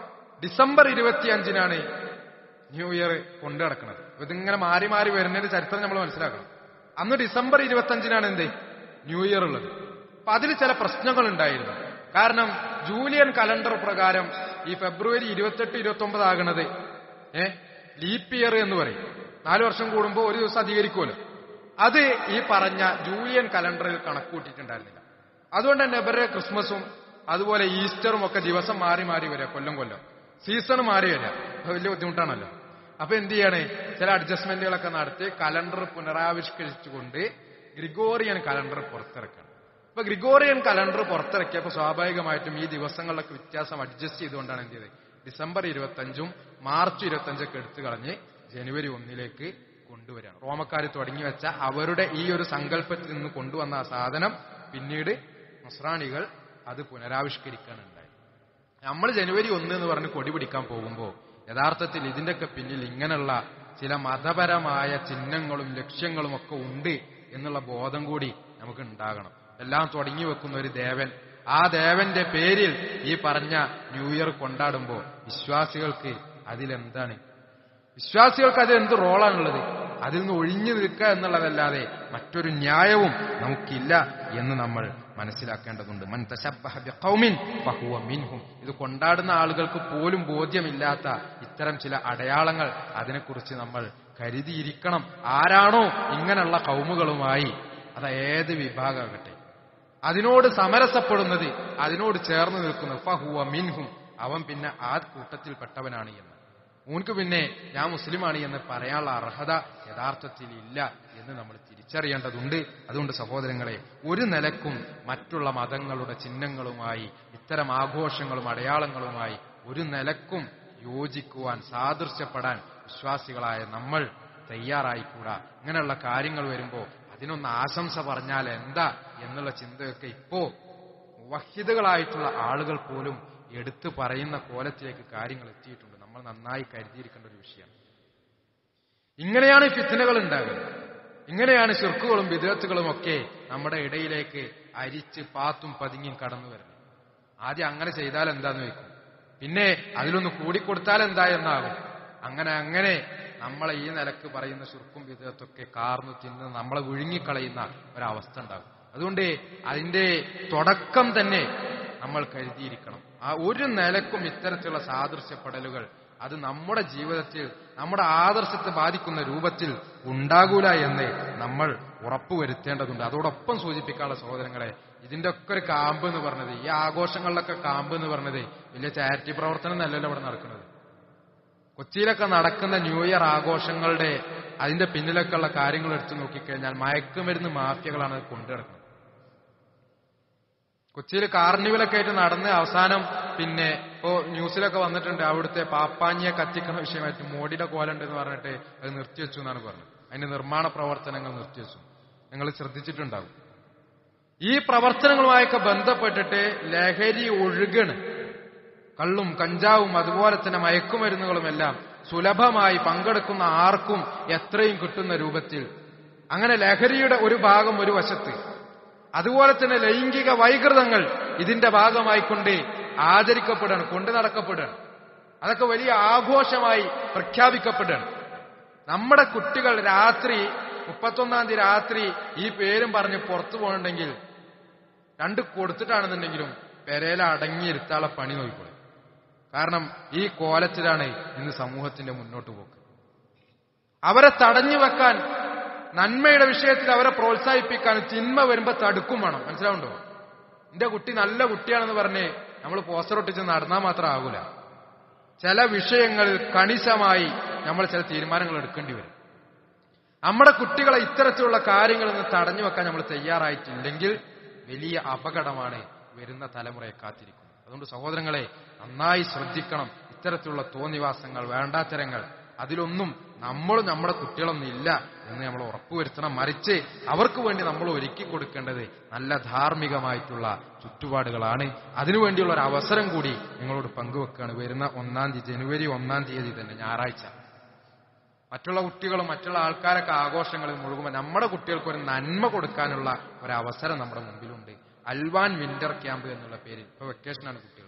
ഡിസംബർ ഇരുപത്തിയഞ്ചിനാണ് ന്യൂ ഇയർ കൊണ്ടു നടക്കുന്നത് ഇതിങ്ങനെ മാറി മാറി വരുന്നതിന്റെ ചരിത്രം നമ്മൾ മനസ്സിലാക്കണം അന്ന് ഡിസംബർ ഇരുപത്തിയഞ്ചിനാണ് എന്ത് ന്യൂ ഇയർ ഉള്ളത് അപ്പൊ അതിൽ ചില പ്രശ്നങ്ങൾ ഉണ്ടായിരുന്നു കാരണം ജൂലിയൻ കലണ്ടർ പ്രകാരം ഈ ഫെബ്രുവരി ഇരുപത്തെട്ട് ഇരുപത്തി ഒമ്പത് ആകണത് ഏ ലീപ്പ് ഇയർ എന്ന് പറയും നാലു വർഷം കൂടുമ്പോൾ ഒരു ദിവസം അധികരിക്കുമല്ലോ അത് ഈ പറഞ്ഞ ജൂലിയൻ കലണ്ടറിൽ കണക്കൂട്ടിയിട്ടുണ്ടായിരുന്നില്ല അതുകൊണ്ട് തന്നെ ഇവരുടെ ക്രിസ്മസും അതുപോലെ ഈസ്റ്ററും ഒക്കെ ദിവസം മാറി മാറി വരിക കൊല്ലം കൊല്ലം സീസൺ മാറി വരിക അത് വലിയ ബുദ്ധിമുട്ടാണല്ലോ അപ്പൊ എന്ത് ചെയ്യണേ ചില അഡ്ജസ്റ്റ്മെന്റുകളൊക്കെ നടത്തി കലണ്ടർ പുനരാവിഷ്കരിച്ചുകൊണ്ട് ഗ്രിഗോറിയൻ കലണ്ടർ പുറത്തിറക്കണം അപ്പൊ ഗ്രിഗോറിയൻ കലണ്ടർ പുറത്തിറക്കിയപ്പോൾ സ്വാഭാവികമായിട്ടും ഈ ദിവസങ്ങളിലൊക്കെ വ്യത്യാസം അഡ്ജസ്റ്റ് ചെയ്തുകൊണ്ടാണ് എന്ത് ചെയ്തത് ഡിസംബർ ഇരുപത്തഞ്ചും മാർച്ച് ഇരുപത്തഞ്ചൊക്കെ എടുത്തു കളഞ്ഞ് ജനുവരി ഒന്നിലേക്ക് കൊണ്ടുവരികയാണ് റോമക്കാർ തുടങ്ങി വെച്ച അവരുടെ ഈ ഒരു സങ്കല്പത്തിൽ നിന്ന് കൊണ്ടുവന്ന ആ സാധനം പിന്നീട് നസ്രാണികൾ അത് പുനരാവിഷ്കരിക്കാനുണ്ടായി നമ്മൾ ജനുവരി ഒന്ന് എന്ന് പറഞ്ഞ് കൊടി പിടിക്കാൻ പോകുമ്പോൾ യഥാർത്ഥത്തിൽ ഇതിന്റെയൊക്കെ പിന്നിൽ ഇങ്ങനെയുള്ള ചില മതപരമായ ചിഹ്നങ്ങളും ലക്ഷ്യങ്ങളും ഒക്കെ ഉണ്ട് എന്നുള്ള ബോധം കൂടി നമുക്ക് ഉണ്ടാകണം എല്ലാം തുടങ്ങി വെക്കുന്ന ഒരു ദേവൻ ആ ദേവന്റെ പേരിൽ ഈ പറഞ്ഞ ന്യൂ ഇയർ കൊണ്ടാടുമ്പോൾ വിശ്വാസികൾക്ക് അതിലെന്താണ് വിശ്വാസികൾക്ക് അത് എന്ത് റോളാണുള്ളത് അതിൽ നിന്ന് ഒഴിഞ്ഞു നിൽക്കുക എന്നുള്ളതല്ലാതെ മറ്റൊരു ന്യായവും നമുക്കില്ല എന്ന് നമ്മൾ മനസ്സിലാക്കേണ്ടതുണ്ട് മൻ തശബ്ബഹ ബിഖൗമിൻ ഫഹുവ മിൻഹും ഇത് കൊണ്ടാടുന്ന ആളുകൾക്ക് പോലും ബോധ്യമില്ലാത്ത ഇത്തരം ചില അടയാളങ്ങൾ അതിനെക്കുറിച്ച് നമ്മൾ കരുതിയിരിക്കണം ആരാണോ ഇങ്ങനെയുള്ള കൗമുകളുമായി അത് ഏത് വിഭാഗമാകട്ടെ അതിനോട് സമരസപ്പെടുന്നത് അതിനോട് ചേർന്ന് നിൽക്കുന്നത് ഫഹുവ മിൻഹും അവൻ പിന്നെ ആ കൂട്ടത്തിൽപ്പെട്ടവനാണ് എന്ന് ഊൻക്ക് പിന്നെ ഞാൻ മുസ്ലിമാണ് എന്ന് പറയാനുള്ള അർഹത യഥാർത്ഥത്തിൽ ഇല്ല എന്ന് നമ്മൾ തിരിച്ചറിയേണ്ടതുണ്ട് അതുകൊണ്ട് സഹോദരങ്ങളെ ഒരു നിലക്കും മറ്റുള്ള മതങ്ങളുടെ ചിഹ്നങ്ങളുമായി ഇത്തരം ആഘോഷങ്ങളും അടയാളങ്ങളുമായി ഒരു നിലക്കും യോജിക്കുവാൻ സാദൃശ്യപ്പെടാൻ വിശ്വാസികളായ നമ്മൾ തയ്യാറായിക്കൂടാ ഇങ്ങനെയുള്ള കാര്യങ്ങൾ വരുമ്പോൾ അതിനൊന്ന് ആശംസ പറഞ്ഞാൽ എന്താ എന്നുള്ള ചിന്തയൊക്കെ ഇപ്പോ വഹിതകളായിട്ടുള്ള ആളുകൾ പോലും എടുത്തു പറയുന്ന കോലത്തിലേക്ക് കാര്യങ്ങൾ എത്തിയിട്ടുണ്ട് നമ്മൾ നന്നായി കരുതിയിരിക്കേണ്ട ഒരു വിഷയമാണ് ഇങ്ങനെയാണ് ഈ ഫിത്തനകൾ ഉണ്ടാകുന്നത് ഇങ്ങനെയാണ് ശിർക്കുകളും വിദേത്തുകളും ഒക്കെ നമ്മുടെ ഇടയിലേക്ക് അരിച്ച് പാത്തും പതുങ്ങിയും കടന്നു വരുന്നത് ആദ്യം അങ്ങനെ ചെയ്താൽ എന്താന്ന് വെക്കും പിന്നെ അതിലൊന്ന് കൂടിക്കൊടുത്താൽ എന്താ എന്നാകും അങ്ങനെ അങ്ങനെ നമ്മളെ ഈ നിലക്ക് പറയുന്ന ശുർക്കും വിധത്തൊക്കെ കാർന്നു തിന്ന് നമ്മളെ വിഴുങ്ങിക്കളയുന്ന ഒരവസ്ഥ ഉണ്ടാകും അതുകൊണ്ട് അതിന്റെ തുടക്കം തന്നെ നമ്മൾ കരുതിയിരിക്കണം ആ ഒരു നിലക്കും ഇത്തരത്തിലുള്ള സാദൃശ്യപ്പെടലുകൾ അത് നമ്മുടെ ജീവിതത്തിൽ നമ്മുടെ ആദർശത്തെ ബാധിക്കുന്ന രൂപത്തിൽ ഉണ്ടാകൂല എന്ന് നമ്മൾ ഉറപ്പുവരുത്തേണ്ടതുണ്ട് അതോടൊപ്പം സൂചിപ്പിക്കാനുള്ള സഹോദരങ്ങളെ ഇതിന്റെ ഒക്കെ ഒരു കാമ്പ് എന്ന് പറഞ്ഞത് ഈ ആഘോഷങ്ങളിലൊക്കെ കാമ്പ് എന്ന് പറഞ്ഞത് വലിയ ചാരിറ്റി പ്രവർത്തനം എന്നല്ലല്ലോ ഇവിടെ നടക്കുന്നത് കൊച്ചിയിലൊക്കെ നടക്കുന്ന ന്യൂ ഇയർ ആഘോഷങ്ങളുടെ അതിന്റെ പിന്നിലൊക്കെ ഉള്ള കാര്യങ്ങൾ എടുത്തു നോക്കിക്കഴിഞ്ഞാൽ മയക്കുമരുന്ന് മാഫിയകളാണ് അത് കൊണ്ടുനടക്കുന്നത് കൊച്ചിയിൽ കാർണിവലൊക്കെ ആയിട്ട് നടന്ന് അവസാനം പിന്നെ ഇപ്പോ ന്യൂസിലൊക്കെ വന്നിട്ടുണ്ട് അവിടുത്തെ പാപ്പാഞ്ഞിയെ കത്തിക്കുന്ന വിഷയമായിട്ട് മോഡിയുടെ കോലുണ്ട് എന്ന് പറഞ്ഞിട്ട് അത് നിർത്തിവെച്ചു എന്നാണ് പറഞ്ഞത് അതിന്റെ നിർമ്മാണ പ്രവർത്തനങ്ങൾ നിർത്തിവെച്ചു നിങ്ങൾ ശ്രദ്ധിച്ചിട്ടുണ്ടാകും ഈ പ്രവർത്തനങ്ങളുമായൊക്കെ ബന്ധപ്പെട്ടിട്ട് ലഹരി ഒഴുകണ് കള്ളും കഞ്ചാവും അതുപോലെ തന്നെ മയക്കുമരുന്നുകളുമെല്ലാം സുലഭമായി പങ്കെടുക്കുന്ന ആർക്കും എത്രയും കിട്ടുന്ന രൂപത്തിൽ അങ്ങനെ ലഹരിയുടെ ഒരു ഭാഗം ഒരു വശത്ത് അതുപോലെ തന്നെ ലൈംഗിക വൈകൃതങ്ങൾ ഇതിന്റെ ഭാഗമായിക്കൊണ്ട് ആചരിക്കപ്പെടുകയാണ് കൊണ്ടു നടക്കപ്പെടുകയാണ് അതൊക്കെ വലിയ ആഘോഷമായി പ്രഖ്യാപിക്കപ്പെടുകയാണ് നമ്മുടെ കുട്ടികൾ രാത്രി മുപ്പത്തൊന്നാം തീയതി രാത്രി ഈ പേരും പറഞ്ഞ് പുറത്തു പോകണമെങ്കിൽ രണ്ട് കൊടുത്തിട്ടാണെന്നുണ്ടെങ്കിലും പെരയില അടങ്ങിയിരുത്താനുള്ള പണി നോക്കിക്കോളും കാരണം ഈ കോലത്തിലാണ് ഇന്ന് സമൂഹത്തിന്റെ മുന്നോട്ട് പോക്ക് അവരെ തടഞ്ഞു വെക്കാൻ നന്മയുടെ വിഷയത്തിൽ അവരെ പ്രോത്സാഹിപ്പിക്കാൻ തിന്മ വരുമ്പോ തടുക്കും വേണം മനസ്സിലാവുണ്ടോ എന്റെ കുട്ടി നല്ല കുട്ടിയാണെന്ന് പറഞ്ഞ് നമ്മൾ പോസ്റ്റർ ഒട്ടിച്ച് നടന്നാൽ മാത്രം ആകൂല ചില വിഷയങ്ങളിൽ കണിശമായി നമ്മൾ ചില തീരുമാനങ്ങൾ എടുക്കേണ്ടി വരും നമ്മുടെ കുട്ടികളെ ഇത്തരത്തിലുള്ള കാര്യങ്ങളിൽ നിന്ന് തടഞ്ഞു വെക്കാൻ നമ്മൾ തയ്യാറായിട്ടില്ലെങ്കിൽ വലിയ അപകടമാണ് വരുന്ന തലമുറയെ കാത്തിരിക്കുന്നത് അതുകൊണ്ട് സഹോദരങ്ങളെ നന്നായി ശ്രദ്ധിക്കണം ഇത്തരത്തിലുള്ള തോന്നിവാസങ്ങൾ വേണ്ടാത്തരങ്ങൾ അതിലൊന്നും നമ്മളും നമ്മുടെ കുട്ടികളൊന്നും ഇല്ല എന്ന് നമ്മൾ ഉറപ്പുവരുത്തണം മറിച്ച് അവർക്ക് വേണ്ടി നമ്മൾ ഒരുക്കി കൊടുക്കേണ്ടത് നല്ല ധാർമ്മികമായിട്ടുള്ള ചുറ്റുപാടുകളാണ് അതിനുവേണ്ടിയുള്ള ഒരു അവസരം കൂടി നിങ്ങളോട് പങ്കുവെക്കുകയാണ് വരുന്ന ഒന്നാം തീയതി ജനുവരി ഒന്നാം തീയതി തന്നെ ഞായറാഴ്ച മറ്റുള്ള കുട്ടികളും മറ്റുള്ള ആൾക്കാരൊക്കെ ആഘോഷങ്ങളിൽ മുഴുകുമ്പോൾ നമ്മുടെ കുട്ടികൾക്ക് ഒരു നന്മ കൊടുക്കാനുള്ള ഒരു അവസരം നമ്മുടെ മുമ്പിലുണ്ട് അൽവാൻ വിന്റർ ക്യാമ്പ് എന്നുള്ള പേരിൽ ഇപ്പൊ വെക്കേഷനാണ് കുട്ടികൾ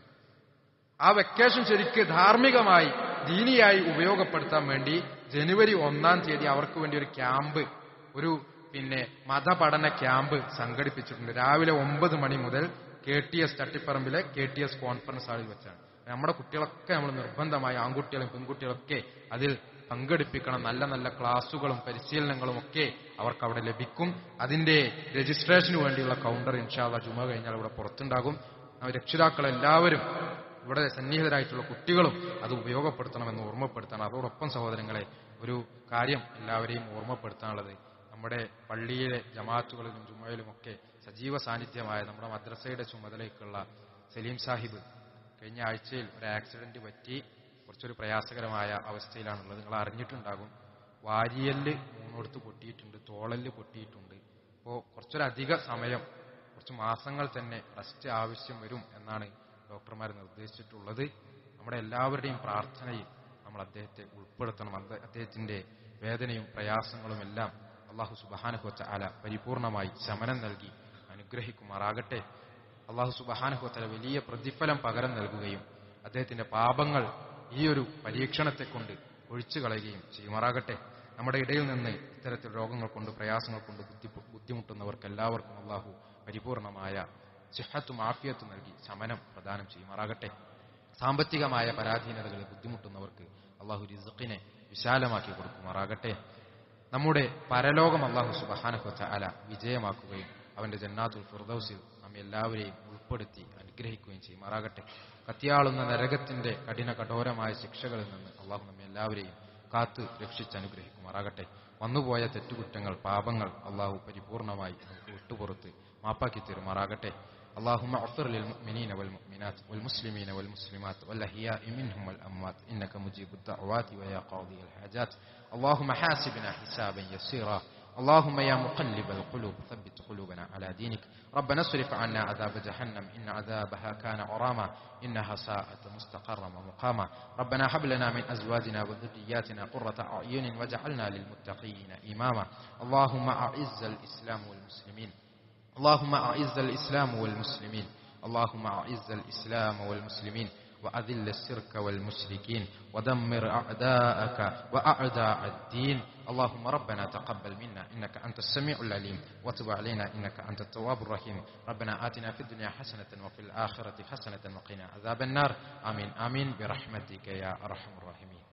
ആ വെക്കേഷൻ ശരിക്ക് ധാർമ്മികമായി ദീനിയായി ഉപയോഗപ്പെടുത്താൻ വേണ്ടി ജനുവരി ഒന്നാം തീയതി അവർക്ക് വേണ്ടി ഒരു ക്യാമ്പ് ഒരു പിന്നെ മതപഠന ക്യാമ്പ് സംഘടിപ്പിച്ചിട്ടുണ്ട് രാവിലെ ഒമ്പത് മണി മുതൽ കെ ടി എസ് തട്ടിപ്പറമ്പിലെ കെ ടി എസ് കോൺഫറൻസ് ഹാളിൽ വെച്ചാണ് നമ്മുടെ കുട്ടികളൊക്കെ നമ്മൾ നിർബന്ധമായി ആൺകുട്ടികളും പെൺകുട്ടികളൊക്കെ അതിൽ പങ്കെടുപ്പിക്കണം നല്ല നല്ല ക്ലാസുകളും പരിശീലനങ്ങളും ഒക്കെ അവർക്ക് അവിടെ ലഭിക്കും അതിന്റെ രജിസ്ട്രേഷന് വേണ്ടിയുള്ള കൗണ്ടർ ഇൻഷാല്ല ജുമ കഴിഞ്ഞാൽ ഇവിടെ പുറത്തുണ്ടാകും രക്ഷിതാക്കൾ എല്ലാവരും ഇവിടെ സന്നിഹിതരായിട്ടുള്ള കുട്ടികളും അത് ഉപയോഗപ്പെടുത്തണമെന്ന് ഓർമ്മപ്പെടുത്തണം അതോടൊപ്പം സഹോദരങ്ങളെ ഒരു കാര്യം എല്ലാവരെയും ഓർമ്മപ്പെടുത്താനുള്ളത് നമ്മുടെ പള്ളിയിലെ ജമാഅത്തുകളിലും ജുമയിലുമൊക്കെ സജീവ സാന്നിധ്യമായ നമ്മുടെ മദ്രസയുടെ ചുമതലയ്ക്കുള്ള സലീം സാഹിബ് കഴിഞ്ഞ ആഴ്ചയിൽ ഒരു ആക്സിഡന്റ് പറ്റി കുറച്ചൊരു പ്രയാസകരമായ അവസ്ഥയിലാണുള്ളത് നിങ്ങൾ അറിഞ്ഞിട്ടുണ്ടാകും വാരിയല് മൂന്നിടത്ത് പൊട്ടിയിട്ടുണ്ട് തോളല് പൊട്ടിയിട്ടുണ്ട് അപ്പോൾ കുറച്ചൊരധിക സമയം കുറച്ച് മാസങ്ങൾ തന്നെ റെസ്റ്റ് ആവശ്യം വരും എന്നാണ് ഡോക്ടർമാർ നിർദ്ദേശിച്ചിട്ടുള്ളത് നമ്മുടെ എല്ലാവരുടെയും പ്രാർത്ഥനയിൽ നമ്മൾ അദ്ദേഹത്തെ ഉൾപ്പെടുത്തണം അദ്ദേഹത്തിന്റെ വേദനയും പ്രയാസങ്ങളും എല്ലാം അള്ളാഹു സുബാനഹുവച്ച അല പരിപൂർണമായി ശമനം നൽകി അനുഗ്രഹിക്കുമാറാകട്ടെ അള്ളാഹു സുബാനഹുവത്തല വലിയ പ്രതിഫലം പകരം നൽകുകയും അദ്ദേഹത്തിന്റെ പാപങ്ങൾ ഈ ഒരു പരീക്ഷണത്തെ കൊണ്ട് ഒഴിച്ചു കളയുകയും ചെയ്യുമാറാകട്ടെ നമ്മുടെ ഇടയിൽ നിന്ന് ഇത്തരത്തിൽ രോഗങ്ങൾ കൊണ്ട് പ്രയാസങ്ങൾ കൊണ്ട് ബുദ്ധി ബുദ്ധിമുട്ടുന്നവർക്ക് എല്ലാവർക്കും അള്ളാഹു പരിപൂർണമായ സിഹത്തും ആഫിയത്തും നൽകി ശമനം പ്രദാനം ചെയ്യുമാറാകട്ടെ സാമ്പത്തികമായ പരാധീനതകളിൽ ബുദ്ധിമുട്ടുന്നവർക്ക് അള്ളാഹു റിസക്കിനെ വിശാലമാക്കി കൊടുക്കുമാറാകട്ടെ നമ്മുടെ പരലോകം അള്ളാഹു സുബഹാനഹുച്ച അല വിജയമാക്കുകയും അവന്റെ ജന്നാത്തുൽ ഫിർദൌസിൽ നമ്മെ എല്ലാവരെയും ഉൾപ്പെടുത്തി അനുഗ്രഹിക്കുകയും ചെയ്യുമാറാകട്ടെ കത്തിയാളുന്ന നരകത്തിന്റെ കഠിന കഠോരമായ ശിക്ഷകളിൽ നിന്ന് അള്ളാഹു നമ്മെ എല്ലാവരെയും കാത്ത് രക്ഷിച്ച് അനുഗ്രഹിക്കുമാറാകട്ടെ വന്നുപോയ തെറ്റുകുറ്റങ്ങൾ പാപങ്ങൾ അള്ളാഹു പരിപൂർണമായി നമുക്ക് വിട്ടുപുറത്ത് മാപ്പാക്കി തരുമാറാകട്ടെ اللهم اغفر للمؤمنين والمؤمنات والمسلمين والمسلمات والأحياء منهم والأموات إنك مجيب الدعوات ويا قاضي الحاجات اللهم حاسبنا حسابا يسيرا اللهم يا مقلب القلوب ثبت قلوبنا على دينك ربنا اصرف عنا عذاب جهنم إن عذابها كان غراما إنها ساءت مستقرا ومقاما ربنا هب لنا من أزواجنا وذرياتنا قرة أعين واجعلنا للمتقين إماما اللهم أعز الإسلام والمسلمين اللهم أعز الإسلام والمسلمين اللهم أعز الإسلام والمسلمين وأذل الشرك والمشركين ودمر أعداءك وأعداء الدين اللهم ربنا تقبل منا إنك أنت السميع العليم وتب علينا إنك أنت التواب الرحيم ربنا آتنا في الدنيا حسنة وفي الآخرة حسنة وقنا عذاب النار آمين آمين برحمتك يا أرحم الراحمين